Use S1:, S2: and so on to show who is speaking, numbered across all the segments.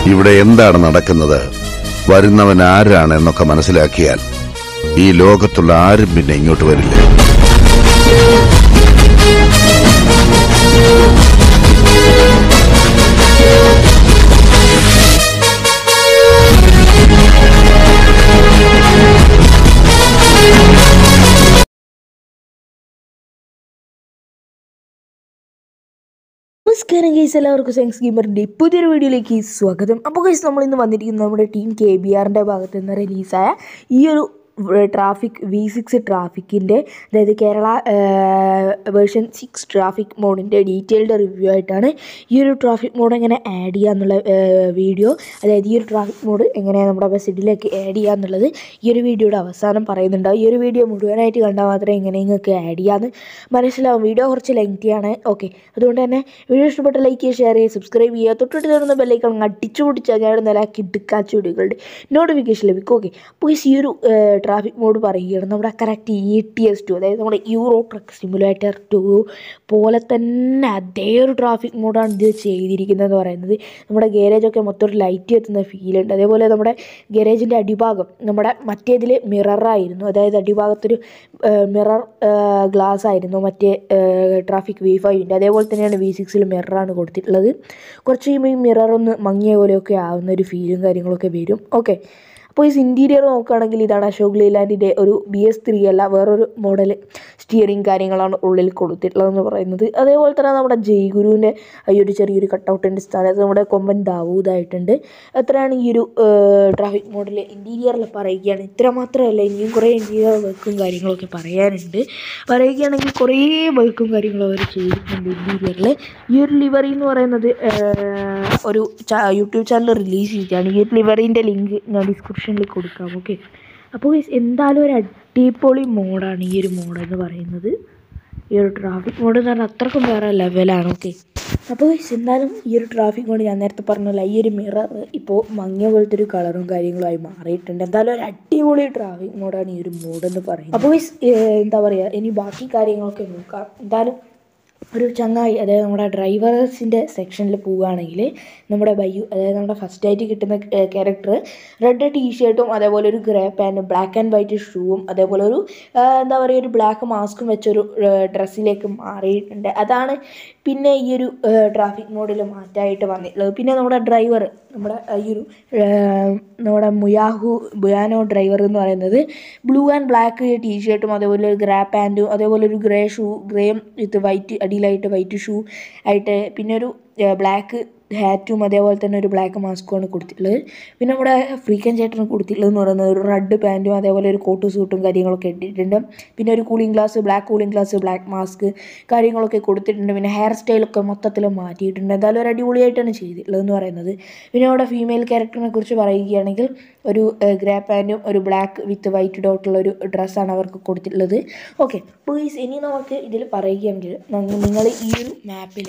S1: ഇവിടെ എന്താണ് നടക്കുന്നത് വരുന്നവൻ ആരാണ് എന്നൊക്കെ മനസ്സിലാക്കിയാൽ ഈ ലോകത്തുള്ള ആരും പിന്നെ ഇങ്ങോട്ട് വരില്ല
S2: നമസ്കാരം ഗൈസ് എല്ലാവർക്കും സയൻസ് ഗെയിമറിൻ്റെ പുതിയൊരു വീഡിയോയിലേക്ക് സ്വാഗതം അപ്പോൾ ഗൈസ് നമ്മൾ ഇന്ന് വന്നിരിക്കുന്നത് നമ്മുടെ ടീം കെ ബി ആറിൻ്റെ ഭാഗത്ത് നിന്ന് റിലീസായ ഈ ഒരു ട്രാഫിക് വി സിക്സ് ട്രാഫിക്കിൻ്റെ അതായത് കേരള വേർഷൻ സിക്സ് ട്രാഫിക് മോഡിൻ്റെ ഡീറ്റെയിൽഡ് റിവ്യൂ ആയിട്ടാണ് ഈ ഒരു ട്രാഫിക് മോഡ് എങ്ങനെ ആഡ് ചെയ്യുക എന്നുള്ള വീഡിയോ അതായത് ഈ ഒരു ട്രാഫിക് മോഡ് എങ്ങനെ നമ്മുടെ ബസ്സിഡിലേക്ക് ആഡ് ചെയ്യുക എന്നുള്ളത് ഈ ഒരു വീഡിയോയുടെ അവസാനം പറയുന്നുണ്ടാവും ഈ ഒരു വീഡിയോ മുഴുവനായിട്ട് കണ്ടാൽ മാത്രമേ എങ്ങനെ നിങ്ങൾക്ക് ആഡ് ചെയ്യാമെന്ന് മനസ്സിലാവും വീഡിയോ കുറച്ച് ലെങ്തിയാണ് ഓക്കെ അതുകൊണ്ട് തന്നെ വീഡിയോ ഇഷ്ടപ്പെട്ട ലൈക്ക് ചെയ്യുക ഷെയർ ചെയ്യുക സബ്സ്ക്രൈബ് ചെയ്യുക തൊട്ടിട്ട് തരുന്ന ബെല്ലൈക്കൺ അടിച്ചു പൊടിച്ചാൽ ഞാൻ നല്ല കിടുക്കാച്ച വീഡിയോകളുടെ നോട്ടിഫിക്കേഷൻ ലഭിക്കും ഓക്കെ അപ്പോൾ ഈ ഒരു ട്രാഫിക് മോഡ് പറയുകയാണ് നമ്മുടെ correct E T S two അതായത് നമ്മുടെ യൂറോ ട്രക്ക് സിമുലേറ്റർ ടു പോലെ തന്നെ അതേ ഒരു ട്രാഫിക് മോഡാണ് ഇത് ചെയ്തിരിക്കുന്നത് എന്ന് പറയുന്നത് നമ്മുടെ ഗാരേജൊക്കെ മൊത്തം ഒരു ലൈറ്റ് എത്തുന്ന ഫീലുണ്ട് അതേപോലെ നമ്മുടെ ഗാരേജിൻ്റെ അടിഭാഗം നമ്മുടെ മറ്റേതിൽ മിററായിരുന്നു അതായത് അടിഭാഗത്തൊരു മിറർ ഗ്ലാസ് ആയിരുന്നു മറ്റേ ട്രാഫിക് വി ഫൈവിൻ്റെ അതേപോലെ തന്നെയാണ് വി സിക്സിൽ മിററാണ് കൊടുത്തിട്ടുള്ളത് കുറച്ച് കഴിയുമ്പോൾ ഈ മിറർ ഒന്ന് മങ്ങിയ പോലെയൊക്കെ ആവുന്ന ഒരു ഫീലും കാര്യങ്ങളൊക്കെ വരും ഓക്കെ അപ്പോൾ ഈ ഇൻറ്റീരിയർ നോക്കുകയാണെങ്കിൽ ഇതാണ് അശോക് ലൈലാൻഡിൻ്റെ ഒരു ബി എസ് ത്രീ അല്ല വേറൊരു മോഡൽ സ്റ്റിയറിങ് കാര്യങ്ങളാണ് ഉള്ളിൽ കൊടുത്തിട്ടുള്ളതെന്ന് പറയുന്നത് അതേപോലെ തന്നെ നമ്മുടെ ജയ്ഗുരുവിൻ്റെ ഈ ഒരു ചെറിയൊരു കട്ടൗട്ടിൻ്റെ സ്ഥാനത്ത് നമ്മുടെ കൊമ്പൻ ദാവൂദായിട്ടുണ്ട് എത്രയാണ് ഈ ഒരു ട്രാഫിക് മോഡൽ ഇൻറ്റീരിയറിൽ പറയുകയാണ് ഇത്ര മാത്രമല്ല ഇനിയും കുറേ ഇൻറ്റീരിയർ വർക്കും കാര്യങ്ങളൊക്കെ പറയാനുണ്ട് പറയുകയാണെങ്കിൽ കുറേ വർക്കും കാര്യങ്ങളും അവർ ചെയ്തിട്ടുണ്ട് ഇൻറ്റീരിയറിൽ ഈ ഒരു ലിവറി എന്ന് പറയുന്നത് ഒരു യൂട്യൂബ് ചാനൽ റിലീസ് ചെയ്തിട്ടാണ് ഈ ഒരു ലിവറിൻ്റെ ലിങ്ക് ഞാൻ ഡിസ്ക്രിപ്ഷനിൽ കൊടുക്കാം ഓക്കെ അപ്പോൾ എന്തായാലും ഒരു അടിപൊളി മോഡാണ് ഈ ഒരു മോഡ് എന്ന് പറയുന്നത് ഈ ഒരു ട്രാഫിക് മോഡ് എന്ന് പറഞ്ഞാൽ അത്രക്കും വേറെ ലെവലാണ് ഓക്കെ അപ്പോൾ എന്തായാലും ഈ ഒരു ട്രാഫിക് മോഡ് ഞാൻ നേരത്തെ പറഞ്ഞല്ലോ ഈ ഒരു മിറർ ഇപ്പോൾ മങ്ങിയ പോലത്തെ ഒരു കളറും കാര്യങ്ങളുമായി മാറിയിട്ടുണ്ട് എന്തായാലും ഒരു അടിപൊളി ട്രാഫിക് മോഡാണ് ഈ ഒരു മോഡ് എന്ന് പറയുന്നത് അപ്പോൾ എന്താ പറയുക ഇനി ബാക്കി കാര്യങ്ങളൊക്കെ നോക്കാം എന്തായാലും ഒരു ചങ്ങായി അതായത് നമ്മുടെ ഡ്രൈവേഴ്സിൻ്റെ സെക്ഷനിൽ പോവുകയാണെങ്കിൽ നമ്മുടെ ബയ്യു അതായത് നമ്മുടെ ഫസ്റ്റ് ആയിട്ട് കിട്ടുന്ന ക്യാരക്ടർ റെഡ് ടീ ഷർട്ടും അതേപോലെ ഒരു ഗ്രേ പാൻറ്റും ബ്ലാക്ക് ആൻഡ് വൈറ്റ് ഷൂവും അതേപോലെ ഒരു എന്താ പറയുക ഒരു ബ്ലാക്ക് മാസ്കും വെച്ചൊരു ഡ്രസ്സിലേക്ക് മാറിയിട്ടുണ്ട് അതാണ് പിന്നെ ഈ ഒരു ട്രാഫിക് മോഡിൽ മാറ്റമായിട്ട് വന്നിട്ടുള്ളത് പിന്നെ നമ്മുടെ ഡ്രൈവർ നമ്മുടെ ഈ ഒരു നമ്മുടെ മുയാഹു ബുയാനോ ഡ്രൈവർ എന്ന് പറയുന്നത് ബ്ലൂ ആൻഡ് ബ്ലാക്ക് ടീ ഷർട്ടും അതേപോലെ ഒരു ഗ്രേ പാൻറ്റും അതേപോലെ ഒരു ഗ്രേ ഷൂ ഗ്രേയും വിത്ത് വൈറ്റ് അടിയിലായിട്ട് വൈറ്റ് ഷൂ ആയിട്ട് പിന്നെ ഒരു ബ്ലാക്ക് ഹാറ്റും അതേപോലെ തന്നെ ഒരു ബ്ലാക്ക് മാസ്കുമാണ് കൊടുത്തിട്ടുള്ളത് പിന്നെ നമ്മുടെ ഫ്രീക്കൻ ചേട്ടന് കൊടുത്തിട്ടുള്ളത് എന്ന് പറയുന്നത് ഒരു റെഡ് പാൻറ്റും അതേപോലെ ഒരു കോട്ട് സൂട്ടും കാര്യങ്ങളൊക്കെ ഇട്ടിട്ടുണ്ട് പിന്നെ ഒരു cooling glass black cooling glass black mask കാര്യങ്ങളൊക്കെ കൊടുത്തിട്ടുണ്ട് പിന്നെ ഹെയർ സ്റ്റൈലൊക്കെ മൊത്തത്തിൽ മാറ്റിയിട്ടുണ്ട് എന്തായാലും ഒരു അടിപൊളിയായിട്ടാണ് ചെയ്തിട്ടുള്ളത് എന്ന് പറയുന്നത് പിന്നെ അവിടെ ഫീമെയിൽ ക്യാരക്ടറിനെ കുറിച്ച് പറയുകയാണെങ്കിൽ ഒരു ഗ്രേ പാൻറ്റും ഒരു ബ്ലാക്ക് വിത്ത് വൈറ്റ് ഡോട്ടുള്ള ഒരു ഡ്രസ്സാണ് അവർക്ക് കൊടുത്തിട്ടുള്ളത് ഓക്കെ പ്ലീസ് ഇനി നമുക്ക് ഇതിൽ പറയുകയാണെങ്കിൽ നിങ്ങൾ ഈ ഒരു മാപ്പിൽ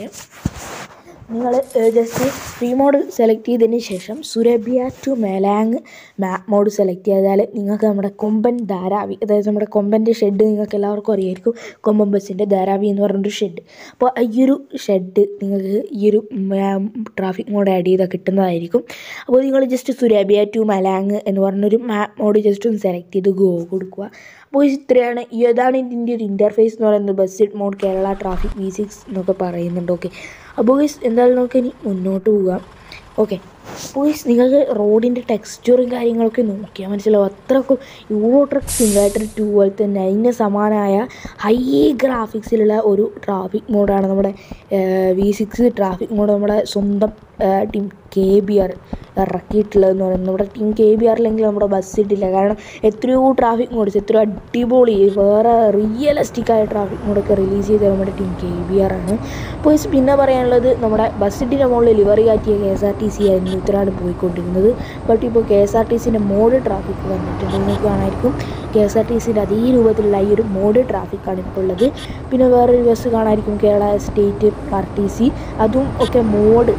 S2: നിങ്ങൾ ജസ്റ്റ് ഫ്രീ മോഡ് സെലക്ട് ചെയ്തതിന് ശേഷം Surabaya to Malang map mod select ചെയ്താൽ നിങ്ങൾക്ക് നമ്മുടെ കൊമ്പൻ ധാരാവി അതായത് നമ്മുടെ കൊമ്പൻ്റെ ഷെഡ് നിങ്ങൾക്ക് എല്ലാവർക്കും അറിയായിരിക്കും കൊമ്പൻ ബസ്സിൻ്റെ ധാരാവി എന്ന് പറഞ്ഞൊരു ഷെഡ് അപ്പോൾ ഈ ഒരു ഷെഡ് നിങ്ങൾക്ക് ഈ ഒരു ട്രാഫിക് മോഡ് ആഡ് ചെയ്താൽ കിട്ടുന്നതായിരിക്കും അപ്പോൾ നിങ്ങൾ ജസ്റ്റ് സുരഭ്യ ടു മലാങ് എന്ന് പറഞ്ഞൊരു മാപ്പ് മോഡ് ജസ്റ്റ് ഒന്ന് സെലക്ട് ചെയ്ത് ഗോ കൊടുക്കുക അപ്പോൾ ഇത്രയാണ് ഇതാണ് ഇതിൻ്റെ ഒരു ഇൻ്റർഫേസ് എന്ന് പറയുന്നത് bus mod Kerala traffic V six എന്നൊക്കെ പറയുന്നുണ്ട് ഓക്കെ അപ്പോൾ എന്തായാലും നമുക്ക് ഇനി മുന്നോട്ട് പോകാം ഓക്കെ അപ്പോൾ നിങ്ങൾക്ക് റോഡിൻ്റെ ടെക്സ്ചറും കാര്യങ്ങളൊക്കെ നോക്കിയാൽ മനസ്സിലാവും അത്രക്കും യൂറോ ട്രക്ക് സിമുലേറ്റർ ടു പോലെ തന്നെ അതിന് സമാനമായ ഹൈ ഗ്രാഫിക്സിലുള്ള ഒരു ട്രാഫിക് മോഡാണ് നമ്മുടെ വി സിക്സ് ട്രാഫിക് മോഡ് നമ്മുടെ സ്വന്തം ടീം കെ ബി ആർ ഇറക്കിയിട്ടുള്ളതെന്ന് പറയുന്നത് നമ്മുടെ ടീം കെ ബി ആറിലെങ്കിൽ നമ്മുടെ ബസ് ഇട്ടില്ല കാരണം എത്രയോ ട്രാഫിക് മോഡ്സ് എത്രയോ അടിപൊളി വേറെ റിയലിസ്റ്റിക് ആയ ട്രാഫിക് മോഡൊക്കെ റിലീസ് ചെയ്ത നമ്മുടെ ടീം കെ ബി ആർ ആണ് അപ്പോൾ പിന്നെ പറയാനുള്ളത് നമ്മുടെ ബസ് ഇട്ടിൻ്റെ മുകളിൽ ലിവറി കാറ്റിയ K S R T C ആയിരുന്നു ഇത്രയാണ് പോയിക്കൊണ്ടിരുന്നത് ബട്ട് ഇപ്പോൾ കെ എസ് ആർ ടി സിൻ്റെ മോഡ് ട്രാഫിക് വന്നിട്ടുണ്ട് നിങ്ങൾക്ക് കാണാമായിരിക്കും കെ എസ് ആർ ടി സിൻ്റെ അതേ രൂപത്തിലുള്ള ഈ ഒരു മോഡ് ട്രാഫിക്കാണ് ഇപ്പോൾ ഉള്ളത് പിന്നെ വേറൊരു ബസ് കാണാമായിരിക്കും Kerala state R T C അതും ഒക്കെ മോഡ് അതായത്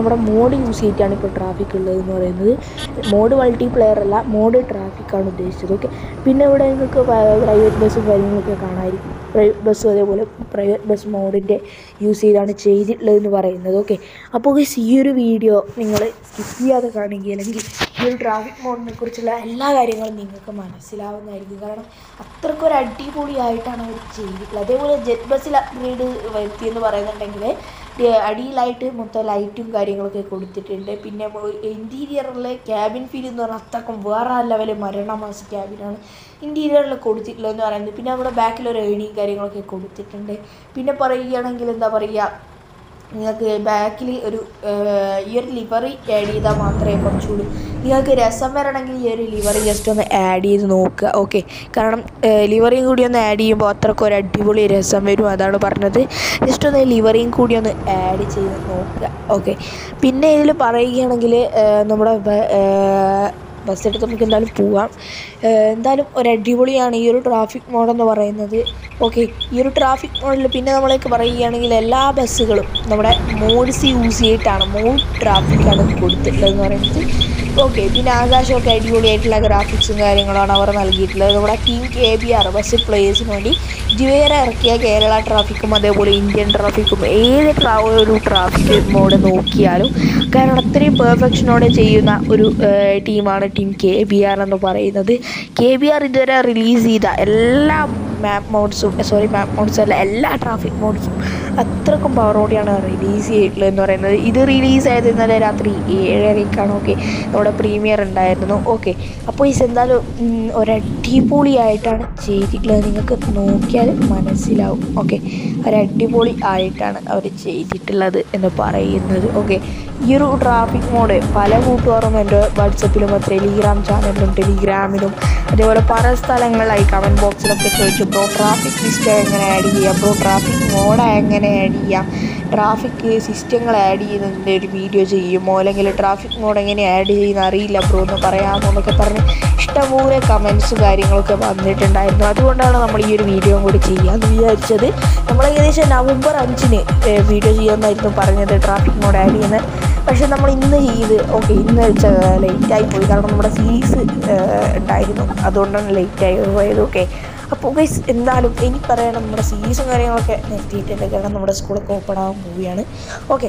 S2: നമ്മുടെ മോഡ് യൂസ് ചെയ്തിട്ടാണ് ഇപ്പോൾ ട്രാഫിക് ഉള്ളത് എന്ന് പറയുന്നത് മോഡ് മൾട്ടി പ്ലെയർ അല്ല മോഡ് ട്രാഫിക്കാണ് ഉദ്ദേശിച്ചത് ഓക്കെ പിന്നെ ഇവിടെ നിങ്ങൾക്ക് പ്രൈവറ്റ് ബസ്സും കാര്യങ്ങളൊക്കെ കാണാമായിരിക്കും പ്രൈവറ്റ് ബസ്സും അതേപോലെ പ്രൈവറ്റ് ബസ് മോഡിൻ്റെ യൂസ് ചെയ്താണ് ചെയ്തിട്ടുള്ളതെന്ന് പറയുന്നത് ഓക്കെ അപ്പോൾ guys, ഈ ഒരു വീഡിയോ നിങ്ങൾ സ്കിപ്പ് ചെയ്യാതെ കാണുകയും അല്ലെങ്കിൽ ഈ ഒരു ട്രാഫിക് മോഡിനെ കുറിച്ചുള്ള എല്ലാ കാര്യങ്ങളും നിങ്ങൾക്ക് മനസ്സിലാവുന്നതായിരിക്കും കാരണം അത്രക്കൊരു അടിപൊളിയായിട്ടാണ് അവർ ചെയ്തിട്ടുള്ളത് അതേപോലെ ജെറ്റ് ബസ്സിൽ അപ്ഗ്രേഡ് വരുത്തിയെന്ന് പറയുന്നുണ്ടെങ്കിൽ അടിയിലായിട്ട് മൊത്തം ലൈറ്റും കാര്യങ്ങളൊക്കെ കൊടുത്തിട്ടുണ്ട് പിന്നെ ഇൻറ്റീരിയറിലെ ക്യാബിൻ ഫീൽ എന്ന് പറഞ്ഞാൽ അത്രക്കും വേറെ ലെവൽ മരണമാസ ക്യാബിനാണ് ഇൻറ്റീരിയറിൽ കൊടുത്തിട്ടുള്ളതെന്ന് പറയുന്നത് പിന്നെ അവിടെ ബാക്കിൽ ഒരു ഏണിയും കാര്യങ്ങളൊക്കെ കൊടുത്തിട്ടുണ്ട് പിന്നെ പറയുകയാണെങ്കിൽ എന്താ പറയുക നിങ്ങൾക്ക് ബാക്കിൽ ഒരു ഏഹ്, ഈ ഒരു ലിവറി ആഡ് ചെയ്താൽ മാത്രമേ കുറച്ചുകൂടി നിങ്ങൾക്ക് രസം വരണമെങ്കിൽ ഈ ഒരു ലിവറി ജസ്റ്റ് ഒന്ന് ആഡ് ചെയ്ത് നോക്കുക ഓക്കെ കാരണം ലിവറിയും കൂടി ഒന്ന് ആഡ് ചെയ്യുമ്പോൾ അത്രയ്ക്ക് ഒരു അടിപൊളി രസം വരും അതാണ് പറഞ്ഞത് ജസ്റ്റ് ഒന്ന് ലിവറിയും കൂടി ഒന്ന് ആഡ് ചെയ്ത് നോക്കുക ഓക്കെ പിന്നെ ഇതിൽ പറയുകയാണെങ്കിൽ ഏഹ്, നമ്മുടെ ബ- ഏഹ്, ബസ് എടുത്ത് നമുക്ക് എന്തായാലും പോവാം ഏഹ് എന്തായാലും ഒരു അടിപൊളിയാണ് ഈ ഒരു ട്രാഫിക് മോഡെന്ന് പറയുന്നത് ഓക്കെ ഈ ഒരു ട്രാഫിക് മോഡിൽ പിന്നെ നമ്മളൊക്കെ പറയുകയാണെങ്കിൽ എല്ലാ ബസ്സുകളും നമ്മുടെ മോഡ്സ് യൂസ് ചെയ്തിട്ടാണ് മോഡ് ട്രാഫിക്കാണ് കൊടുത്തിട്ടുള്ളതെന്ന് പറയുന്നത് ഓക്കെ പിന്നെ ആകാശമൊക്കെ അടിപൊളിയായിട്ടുള്ള ഗ്രാഫിക്സും കാര്യങ്ങളാണ് അവർ നൽകിയിട്ടുള്ളത് നമ്മുടെ team K B R bus പ്ലേയേഴ്സിന് വേണ്ടി ഇതുവരെ ഇറക്കിയ കേരള ട്രാഫിക്കും അതേപോലെ ഇന്ത്യൻ ട്രാഫിക്കും ഏത് ട്രാ ഒരു ട്രാഫിക് മോഡ് നോക്കിയാലും കാരണം അത്രയും പെർഫെക്ഷനോടെ ചെയ്യുന്ന ഒരു ഏഹ്, ടീമാണ് ടീം കെ ബി ആർ എന്ന് പറയുന്നത് കെ ബി ആർ ഇതുവരെ റിലീസ് ചെയ്ത എല്ലാ മാപ്പ് മോഡ്സും സോറി മാപ്പ് മോഡ്സ് അല്ല എല്ലാ ട്രാഫിക് മോഡ്സും അത്രക്കും പവറോടെയാണ് റിലീസ് ചെയ്തിട്ടുള്ളത് എന്ന് പറയുന്നത് ഇത് റിലീസ് ആയത് ഇന്നലെ രാത്രി ഏഴരയ്ക്കാണ് ഓക്കെ നമ്മുടെ പ്രീമിയർ ഉണ്ടായിരുന്നു ഓക്കെ അപ്പോൾ ഈ എന്തായാലും ഉം, ഒരടിപൊളിയായിട്ടാണ് ചെയ്തിട്ടുള്ളത് നിങ്ങൾക്ക് നോക്കിയാൽ മനസ്സിലാവും ഓക്കെ ഒരടിപൊളി ആയിട്ടാണ് അവർ ചെയ്തിട്ടുള്ളത് എന്ന് പറയുന്നത് ഓക്കെ ഈ ഒരു ട്രാഫിക് മോഡ് പല കൂട്ടുകാരും എൻ്റെ വാട്സപ്പിലും ടെലിഗ്രാം ചാനലിലും ടെലിഗ്രാമിലും അതേപോലെ പല സ്ഥലങ്ങളിലായി കമൻറ്റ് ബോക്സിലൊക്കെ ചോദിച്ചു ബ്രോ ട്രാഫിക് സിസ്റ്റം എങ്ങനെ ആഡ് ചെയ്യാം ബ്രോ ട്രാഫിക് മോഡ് എങ്ങനെ ആഡ് ചെയ്യാം ട്രാഫിക് സിസ്റ്റങ്ങൾ ആഡ് ചെയ്യുന്നതിൻ്റെ ഒരു വീഡിയോ ചെയ്യുമോ അല്ലെങ്കിൽ ട്രാഫിക് മോഡ് എങ്ങനെ ആഡ് ചെയ്യുന്ന അറിയില്ല ബ്രോ എന്ന് പറയാമോ എന്നൊക്കെ പറഞ്ഞ് ഇഷ്ടംപോലെ കമൻസ് കാര്യങ്ങളൊക്കെ വന്നിട്ടുണ്ടായിരുന്നു അതുകൊണ്ടാണ് നമ്മൾ ഈ ഒരു വീഡിയോ കൂടി ചെയ്യാമെന്ന് വിചാരിച്ചത് നമ്മൾ ഏകദേശം നവംബർ അഞ്ചിന് വീഡിയോ ചെയ്യാമെന്നായിരുന്നു പറഞ്ഞത് ട്രാഫിക് മോഡ് ആഡ് ചെയ്യുന്നത് പക്ഷെ നമ്മൾ ഇന്ന് ചെയ്ത് ഓക്കെ ഇന്ന് ലേറ്റായി പോയി കാരണം നമ്മുടെ സീരീസ് ഉണ്ടായിരുന്നു അതുകൊണ്ടാണ് ലേറ്റായി പോയത് ഓക്കെ അപ്പോൾ ഗൈസ് എന്തായാലും ഇനി പറയണം നമ്മുടെ സീരീസും കാര്യങ്ങളൊക്കെ നിർത്തിയിട്ടുണ്ട് കാരണം നമ്മുടെ സ്കൂളൊക്കെ ഓപ്പൺ ആകാൻ പോവുകയാണ് ഓക്കെ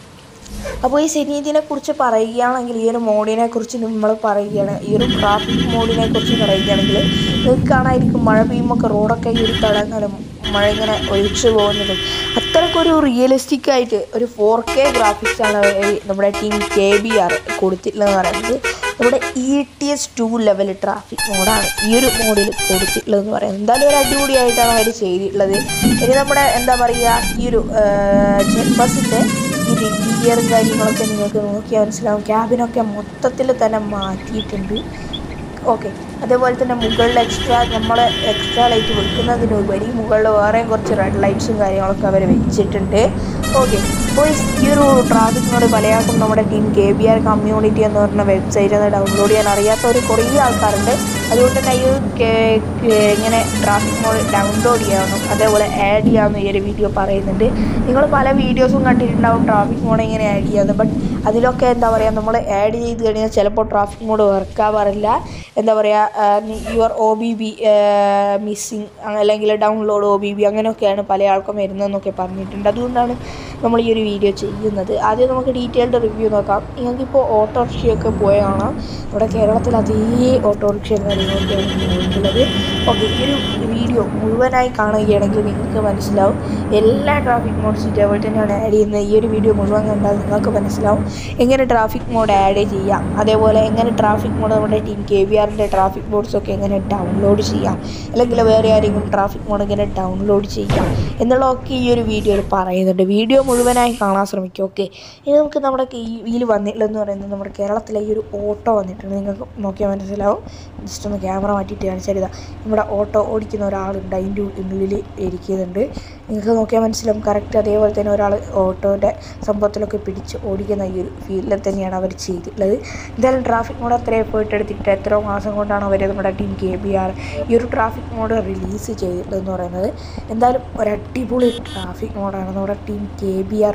S2: അപ്പോൾ ഈ ശരീരത്തിനെ കുറിച്ച് പറയുകയാണെങ്കിൽ ഈ ഒരു മോഡിനെ കുറിച്ച് നമ്മൾ പറയുകയാണ് ഈ ഒരു ട്രാഫിക് മോഡിനെ കുറിച്ച് പറയുകയാണെങ്കിൽ നിങ്ങൾക്ക് കാണാതിരിക്കും മഴ പെയ്യുമ്പോൾ റോഡൊക്കെ ഈ ഒരു തടങ്ങളും മഴ ഇങ്ങനെ ഒഴിച്ചു പോകുന്നതും അത്രക്കൊരു റിയലിസ്റ്റിക് ആയിട്ട് ഒരു ഫോർ കെ ഗ്രാഫിക്സ് ആണ് ഈ നമ്മുടെ ടീം കെ ബി ആർ കൊടുത്തിട്ടുള്ളതെന്ന് പറയുന്നത് നമ്മുടെ E T S two level traffic മോഡാണ് ഈ ഒരു മോഡിൽ കൊടുത്തിട്ടുള്ളതെന്ന് പറയുന്നത് എന്തായാലും ഒരു അടിപൊളിയായിട്ടാണ് അവർ ചെയ്തിട്ടുള്ളത് ഇനി നമ്മുടെ എന്താ പറയുക ഈ ഒരു ജെറ്റ് ബസ്സിൻ്റെ ഈ ഇൻറ്റീരിയറും കാര്യങ്ങളൊക്കെ നിങ്ങൾക്ക് നോക്കിയാൽ മനസ്സിലാവും ക്യാബിനൊക്കെ മൊത്തത്തിൽ തന്നെ മാറ്റിയിട്ടുണ്ട് ഓക്കെ അതേപോലെ തന്നെ മുകളിൽ എക്സ്ട്രാ നമ്മൾ എക്സ്ട്രാ ലൈറ്റ് വെക്കുന്നതിനുപരി മുകളിൽ വേറെയും കുറച്ച് റെഡ് ലൈറ്റ്സും കാര്യങ്ങളൊക്കെ അവർ വെച്ചിട്ടുണ്ട് ഓക്കെ അപ്പോൾ ഈ ഒരു ട്രാഫിക്കിനോട് പലയാൾക്കും നമ്മുടെ team K B R community എന്ന് പറഞ്ഞ വെബ്സൈറ്റ് ഒന്ന് ഡൗൺലോഡ് ചെയ്യാൻ അറിയാത്തവർ കുറേ ആൾക്കാരുണ്ട് അതുകൊണ്ട് തന്നെ ഈ ഒരു കേ- കേ- ഇങ്ങനെ ട്രാഫിക് മോഡ് ഡൗൺലോഡ് ചെയ്യാമെന്നും അതേപോലെ ആഡ് ചെയ്യാമെന്നും ഈ ഒരു വീഡിയോ പറയുന്നുണ്ട് നിങ്ങൾ പല വീഡിയോസും കണ്ടിട്ടുണ്ടാവും ട്രാഫിക് മോഡ് എങ്ങനെ ആഡ് ചെയ്യാമെന്ന് ബട്ട് അതിലൊക്കെ എന്താ പറയുക നമ്മൾ ആഡ് ചെയ്ത് കഴിഞ്ഞാൽ ചിലപ്പോൾ ട്രാഫിക് മോഡ് വർക്ക് ആവാറില്ല എന്താ പറയുക your O B B missing അല്ലെങ്കിൽ ഡൗൺലോഡ് ഒ ബി ബി അങ്ങനെയൊക്കെയാണ് പല ആൾക്കും വരുന്നതെന്നൊക്കെ പറഞ്ഞിട്ടുണ്ട് അതുകൊണ്ടാണ് നമ്മൾ ഈ ഒരു വീഡിയോ ചെയ്യുന്നത് ആദ്യം നമുക്ക് ഡീറ്റെയിൽഡ് റിവ്യൂ നോക്കാം നിങ്ങൾക്കിപ്പോൾ ഓട്ടോറിക്ഷയൊക്കെ പോയ കാണാം നമ്മുടെ കേരളത്തിൽ അതേ ഓട്ടോറിക്ഷയും കാര്യങ്ങളൊക്കെയാണ് പോയിട്ടുള്ളത് ഓക്കെ ഈ ഒരു വീഡിയോ മുഴുവനായി കാണുകയാണെങ്കിൽ നിങ്ങൾക്ക് മനസ്സിലാവും എല്ലാ ട്രാഫിക് മോഡ്സും ഇതേപോലെ തന്നെയാണ് ആഡ് ചെയ്യുന്നത് ഈ ഒരു വീഡിയോ മുഴുവൻ കണ്ടാൽ നിങ്ങൾക്ക് മനസ്സിലാവും എങ്ങനെ ട്രാഫിക് മോഡ് ആഡ് ചെയ്യാം അതേപോലെ എങ്ങനെ ട്രാഫിക് മോഡ് നമ്മുടെ ടീം കെ വി ആറിൻ്റെ ട്രാഫിക് മോഡ്സൊക്കെ എങ്ങനെ ഡൗൺലോഡ് ചെയ്യാം അല്ലെങ്കിൽ വേറെ ആരെങ്കിലും ട്രാഫിക് മോഡ് എങ്ങനെ ഡൗൺലോഡ് ചെയ്യാം എന്നുള്ളതൊക്കെ ഈ ഒരു വീഡിയോയിൽ പറയുന്നുണ്ട് വീഡിയോ മുഴുവനായി കാണാൻ ശ്രമിക്കും ഓക്കെ ഇനി നമുക്ക് നമ്മുടെ ഇതിൽ വന്നിട്ടുള്ളതെന്ന് പറയുന്നത് നമ്മുടെ കേരളത്തിലെ ഈ ഒരു ഓട്ടോ വന്നിട്ടുണ്ട് നിങ്ങൾക്ക് നോക്കിയാൽ മനസ്സിലാവും ജസ്റ്റ് ഒന്ന് ക്യാമറ മാറ്റിയിട്ട് കാണിച്ചാൽ ഇതാ നമ്മുടെ ഓട്ടോ ഓടിക്കുന്ന ഒരാളുണ്ട് അതിൻ്റെ ഉള്ളിൽ ഇരിക്കുന്നുണ്ട് നിങ്ങൾക്ക് നോക്കിയാൽ മനസ്സിലാവും കറക്റ്റ് അതേപോലെ തന്നെ ഒരാൾ ഓട്ടോൻ്റെ സംഭവത്തിലൊക്കെ പിടിച്ച് ഓടിക്കുന്ന ഈ ഒരു ഫീൽഡിൽ തന്നെയാണ് അവർ ചെയ്തിട്ടുള്ളത് എന്തായാലും ട്രാഫിക് മോഡ് അത്ര എഫേർട്ട് എടുത്തിട്ട് എത്രയോ മാസം കൊണ്ടാണ് അവർ നമ്മുടെ ടീം കെ ബി ആർ ഈ ഒരു ട്രാഫിക് മോഡ് റിലീസ് ചെയ്തിട്ടുള്ളതെന്ന് പറയുന്നത് എന്തായാലും ഒരു അടിപൊളി ട്രാഫിക് മോഡാണ് നമ്മുടെ ടീം കെ ബി ആറിൻ്റെ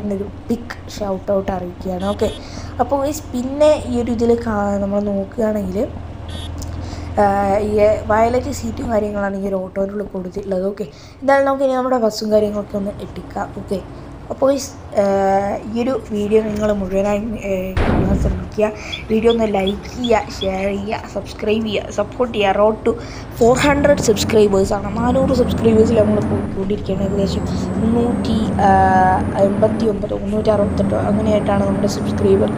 S2: ബിഗ് ഒരു ബിഗ് ഷൗട്ട് ഔട്ട് അറിയിക്കുകയാണ് ഓക്കെ അപ്പോൾ ഗൈസ് പിന്നെ ഈ ഒരു ഇതിൽ നമ്മൾ നോക്കുകയാണെങ്കിൽ ഈ വയലറ്റ് സീറ്റും കാര്യങ്ങളാണ് ഈ ഒരു ഓട്ടോയിലുള്ള കൊടുത്തിട്ടുള്ളത് ഓക്കെ എന്തായാലും നമുക്ക് ഇനി നമ്മുടെ ബസ്സും കാര്യങ്ങളൊക്കെ ഒന്ന് എത്തിക്കാം ഓക്കെ അപ്പോൾ ഗൈസ് ഈ ഒരു വീഡിയോ നിങ്ങൾ മുഴുവനായും ഏഹ്, കാണാൻ ശ്രമിക്കുക വീഡിയോ ഒന്ന് ലൈക്ക് ചെയ്യുക ഷെയർ ചെയ്യുക സബ്സ്ക്രൈബ് ചെയ്യുക സപ്പോർട്ട് ചെയ്യുക റോഡ് ടു ഫോർ ഹൺഡ്രഡ് സബ്സ്ക്രൈബേഴ്സാണ് നാനൂറ് സബ്സ്ക്രൈബേഴ്സിൽ നമ്മൾ പോയിക്കൊണ്ടിരിക്കുകയാണ് ഏകദേശം മുന്നൂറ്റി എൺപത്തി ഒമ്പത് മുന്നൂറ്റി അറുപത്തെട്ടോ അങ്ങനെയായിട്ടാണ് നമ്മുടെ സബ്സ്ക്രൈബർ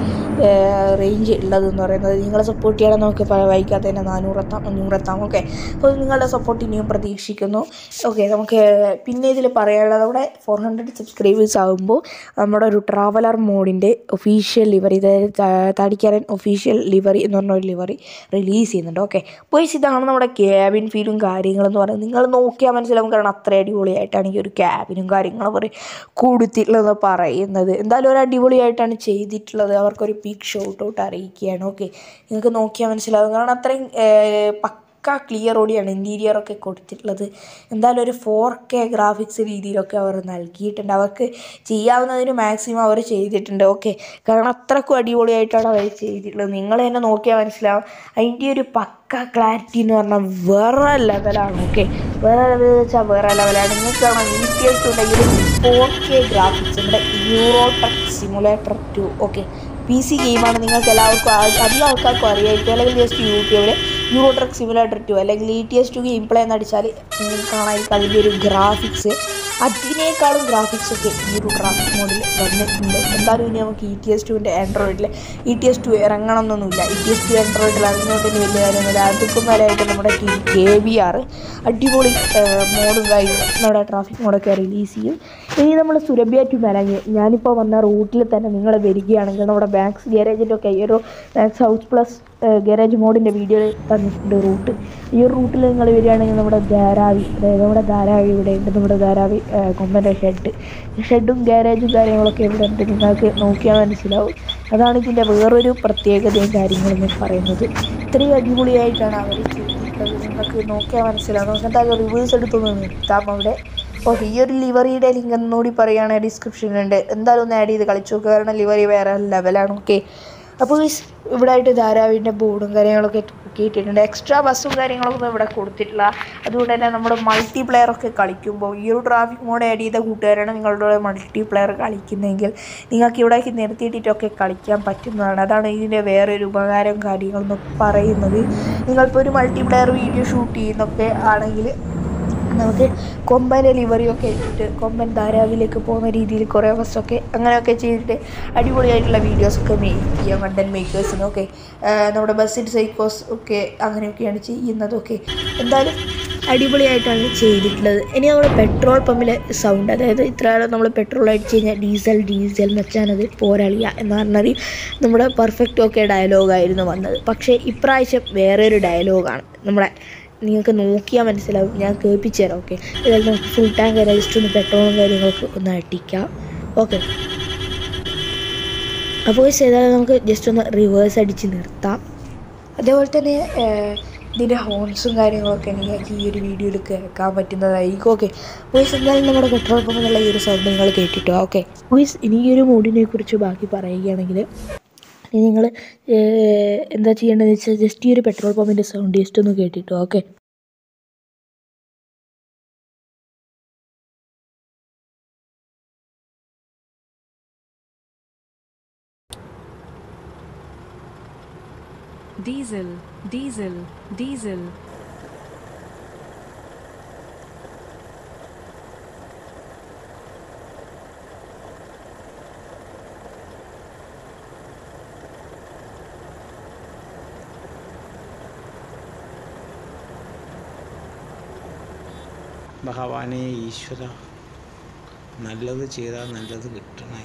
S2: റേഞ്ച് ഉള്ളതെന്ന് പറയുന്നത് നിങ്ങളെ സപ്പോർട്ട് ചെയ്യണം നമുക്ക് പ- വൈകാതെ തന്നെ നാനൂറെത്താം അഞ്ഞൂറെത്താം ഓക്കെ അപ്പോൾ നിങ്ങളുടെ സപ്പോർട്ട് ഇനിയും പ്രതീക്ഷിക്കുന്നു ഓക്കെ നമുക്ക് പിന്നെ ഇതിൽ പറയാനുള്ളത് അവിടെ ഫോർ ഹൺഡ്രഡ് സബ്സ്ക്രൈബേഴ്സ് ആകുമ്പോൾ നമ്മുടെ ഒരു ട്രാവലർ മോഡിൻ്റെ ഒഫീഷ്യൽ ലിവറി അതായത് ത- താടിക്കാരൻ ഒഫീഷ്യൽ ലിവറി എന്ന് പറഞ്ഞ ഒരു ലിവറി റിലീസ് ചെയ്യുന്നുണ്ട് ഓക്കെ അപ്പോൾ ഇതാണ് നമ്മുടെ ക്യാബിൻ ഫീലും കാര്യങ്ങളെന്ന് പറയുന്നത് നിങ്ങൾ നോക്കിയാൽ മനസ്സിലാവും കാരണം അത്ര അടിപൊളിയായിട്ടാണ് ഈ ഒരു ക്യാബിനും കാര്യങ്ങളും അവർ കൊടുത്തിട്ടുള്ളതെന്ന് പറയുന്നത് എന്തായാലും ഒരു അടിപൊളിയായിട്ടാണ് ചെയ്തിട്ടുള്ളത് അവർക്കൊരു പീക്ക് ഷോട്ട് ഔട്ട് അറിയിക്കുകയാണ് ഓക്കെ നിങ്ങൾക്ക് നോക്കിയാൽ മനസ്സിലാവും കാരണം അത്രയും ഏഹ്, പക്ക ക്ലിയർ ഓടിയാണ് ഇൻറ്റീരിയറൊക്കെ കൊടുത്തിട്ടുള്ളത് എന്തായാലും ഒരു ഫോർ കെ ഗ്രാഫിക്സ് രീതിയിലൊക്കെ അവർ നൽകിയിട്ടുണ്ട് അവർക്ക് ചെയ്യാവുന്നതിന് മാക്സിമം അവർ ചെയ്തിട്ടുണ്ട് ഓക്കെ കാരണം അത്രക്കും അടിപൊളിയായിട്ടാണ് അവർ ചെയ്തിട്ടുള്ളത് നിങ്ങൾ തന്നെ നോക്കിയാൽ മനസ്സിലാവും അതിൻ്റെ ഒരു പക്ക ക്ലാരിറ്റി എന്ന് പറഞ്ഞാൽ വേറെ ലെവലാണ് ഓക്കെ വേറെ ലെവൽ എന്ന് വെച്ചാൽ വേറെ ലെവലാണ് നിങ്ങൾക്ക് കാണാം ഇ ടി എസ് ഉണ്ടെങ്കിൽ ഫോർ കെ ഗ്രാഫിക്സ് നമ്മുടെ Euro Truck Simulator two okay P C ഗെയിമാണ് നിങ്ങൾക്ക് എല്ലാവർക്കും ആ- അധികം ആൾക്കാർക്കും അറിയായിരിക്കും അല്ലെങ്കിൽ ജസ്റ്റ് യൂട്യൂബിൽ യൂറോ ട്രക്ക് സിമുലേറ്റർ ടു അല്ലെങ്കിൽ E T S two game play എന്ന് അടിച്ചാൽ നിങ്ങൾക്ക് കാണാതിരിക്കും അതിൻ്റെ ഒരു ഗ്രാഫിക്സ് അതിനേക്കാളും ഗ്രാഫിക്സ് ഒക്കെ ഈ ഒരു ട്രാഫിക് മോഡിൽ വന്നിട്ടുണ്ട് എന്തായാലും ഇനി നമുക്ക് ഇ ടി എസ് ടുവിൻ്റെ ആൻഡ്രോയിഡിൽ ഇ ടി എസ് ടു ഇറങ്ങണം എന്നൊന്നുമില്ല ഇ ടി എസ് ടു ആൻഡ്രോയിഡിൽ അതിനോട്ട് വലിയ കാര്യമൊന്നുമില്ല അതുക്കും മേലായിട്ട് നമ്മുടെ ടീം കെ ബി ആർ അടിപൊളി മോഡും കാര്യങ്ങളും നമ്മുടെ ട്രാഫിക് മോഡൊക്കെ റിലീസ് ചെയ്യും ഇനി നമ്മൾ സുരഭ്യ ടു മെലങ്ങി ഞാനിപ്പോൾ വന്ന റൂട്ടിൽ തന്നെ നിങ്ങൾ വരികയാണെങ്കിൽ നമ്മുടെ ബാങ്ക്സ് ഗാരേജിൻ്റെ ഒക്കെ ഈ ഒരു banks house plus garage mod video തന്നിട്ടുണ്ട് റൂട്ട് ഈ ഒരു റൂട്ടിൽ നിങ്ങൾ വരികയാണെങ്കിൽ നമ്മുടെ ധാരാവി അതായത് നമ്മുടെ ധാരാവി ഇവിടെ ഉണ്ട് നമ്മുടെ ധാരാവി കൊമ്പൻ്റെ ഷെഡ് ഷെഡും ഗാരേജും കാര്യങ്ങളൊക്കെ ഇവിടെ ഉണ്ട് നിങ്ങൾക്ക് നോക്കിയാൽ മനസ്സിലാവും അതാണ് ഇതിൻ്റെ വേറൊരു പ്രത്യേകതയും കാര്യങ്ങളെന്ന് പറയുന്നത് ഇത്രയും അടിപൊളിയായിട്ടാണ് അവർ ചെയ്തിട്ടുള്ളത് നിങ്ങൾക്ക് നോക്കിയാൽ മനസ്സിലാവും നമുക്ക് എന്തായാലും റിവേഴ്സ് എടുത്തൊന്ന് നിർത്താം അവിടെ ഓക്കെ ഈ ഒരു ലിവറിയുടെ ലിങ്ക് ഒന്നുകൂടി പറയുകയാണെങ്കിൽ ഡിസ്ക്രിപ്ഷനിലുണ്ട് എന്തായാലും ഒന്ന് ആഡ് ചെയ്ത് കളിച്ചു നോക്കുക കാരണം ലിവറി വേറെ ലെവലാണ് ഓക്കെ അപ്പോൾ ഈ സ് ഇവിടെ ആയിട്ട് ധാരാവിൻ്റെ ബോർഡും കാര്യങ്ങളൊക്കെ തൂക്കിയിട്ടിട്ടുണ്ട് എക്സ്ട്രാ ബസ്സും കാര്യങ്ങളൊന്നും ഇവിടെ കൊടുത്തിട്ടില്ല അതുകൊണ്ട് തന്നെ നമ്മുടെ മൾട്ടി ഒക്കെ കളിക്കുമ്പോൾ ഈ ഒരു ട്രാഫിക് മോഡ് ആഡ് ചെയ്ത കൂട്ടുകാരാണ് നിങ്ങളുടെ മൾട്ടി പ്ലെയർ കളിക്കുന്നതെങ്കിൽ നിങ്ങൾക്ക് ഇവിടേക്ക് നിർത്തിയിട്ടൊക്കെ കളിക്കാൻ പറ്റുന്നതാണ് അതാണ് ഇതിൻ്റെ വേറെ ഒരു ഉപകാരം കാര്യങ്ങളെന്ന് പറയുന്നത് നിങ്ങളിപ്പോൾ ഒരു മൾട്ടി പ്ലെയർ വീഡിയോ ഷൂട്ട് ചെയ്യുന്നൊക്കെ ആണെങ്കിൽ നമുക്ക് കൊമ്പൻ്റെ ലിവറിയൊക്കെ ഇട്ടിട്ട് കൊമ്പൻ ധാരാവിലേക്ക് പോകുന്ന രീതിയിൽ കുറേ ബസ്സൊക്കെ അങ്ങനെയൊക്കെ ചെയ്തിട്ട് അടിപൊളിയായിട്ടുള്ള വീഡിയോസൊക്കെ മേക്ക് ചെയ്യാം കണ്ടൻറ് മേക്കേഴ്സിനൊക്കെ നമ്മുടെ ബസ്സിൻ സൈക്കോസ് ഒക്കെ അങ്ങനെയൊക്കെയാണ് ചെയ്യുന്നതൊക്കെ എന്തായാലും അടിപൊളിയായിട്ടാണ് ചെയ്തിട്ടുള്ളത് ഇനി നമ്മൾ പെട്രോൾ പമ്പിലെ സൗണ്ട് അതായത് ഇത്ര കാലം നമ്മൾ പെട്രോൾ അടിച്ച് കഴിഞ്ഞാൽ ഡീസൽ ഡീസൽ വെച്ചാണത് പോരാളിയ എന്ന് പറഞ്ഞാൽ നമ്മുടെ പെർഫെക്റ്റ് ഒക്കെ ഡയലോഗായിരുന്നു വന്നത് പക്ഷേ ഇപ്രാവശ്യം വേറെ ഒരു ഡയലോഗാണ് നമ്മുടെ നിങ്ങൾക്ക് നോക്കിയാൽ മനസ്സിലാവും ഞാൻ കേൾപ്പിച്ചു തരാം ഓക്കെ ഇതായാലും നമുക്ക് ഫുൾ ടാങ്ക് വരെ ജസ്റ്റ് ഒന്ന് പെട്രോളും കാര്യങ്ങളൊക്കെ ഒന്ന് അടിക്കാം ഓക്കെ അപ്പോൾ ഏതായാലും നമുക്ക് ജസ്റ്റ് ഒന്ന് റിവേഴ്സ് അടിച്ച് നിർത്താം അതേപോലെ തന്നെ ഏഹ്, ഇതിൻ്റെ ഹോൺസും കാര്യങ്ങളൊക്കെ നിങ്ങൾക്ക് ഈ ഒരു വീഡിയോയിൽ കേൾക്കാൻ പറ്റുന്നതായിരിക്കും ഓക്കെ വോയിസ് എന്തായാലും നമ്മുടെ പെട്രോൾ പമ്പിലുള്ള ഈ ഒരു സൗണ്ട് നിങ്ങൾ കേട്ടിട്ടോ ഓക്കെ വോയിസ് ഇനി ഈ ഒരു മോഡിനെ കുറിച്ച് ബാക്കി പറയുകയാണെങ്കിൽ ഇനി നിങ്ങൾ എന്താ ചെയ്യേണ്ടതെന്ന് വെച്ചാൽ ജസ്റ്റ് ഈ ഒരു പെട്രോൾ പമ്പിൻ്റെ സൗണ്ട് ജസ്റ്റ് ഒന്ന് കേട്ടിട്ടോ ഓക്കെ
S3: Diesel, diesel, diesel.
S4: ഭഗവാനെ ഈശ്വര നല്ലത് ചെയ്താൽ നല്ലത് കിട്ടണേ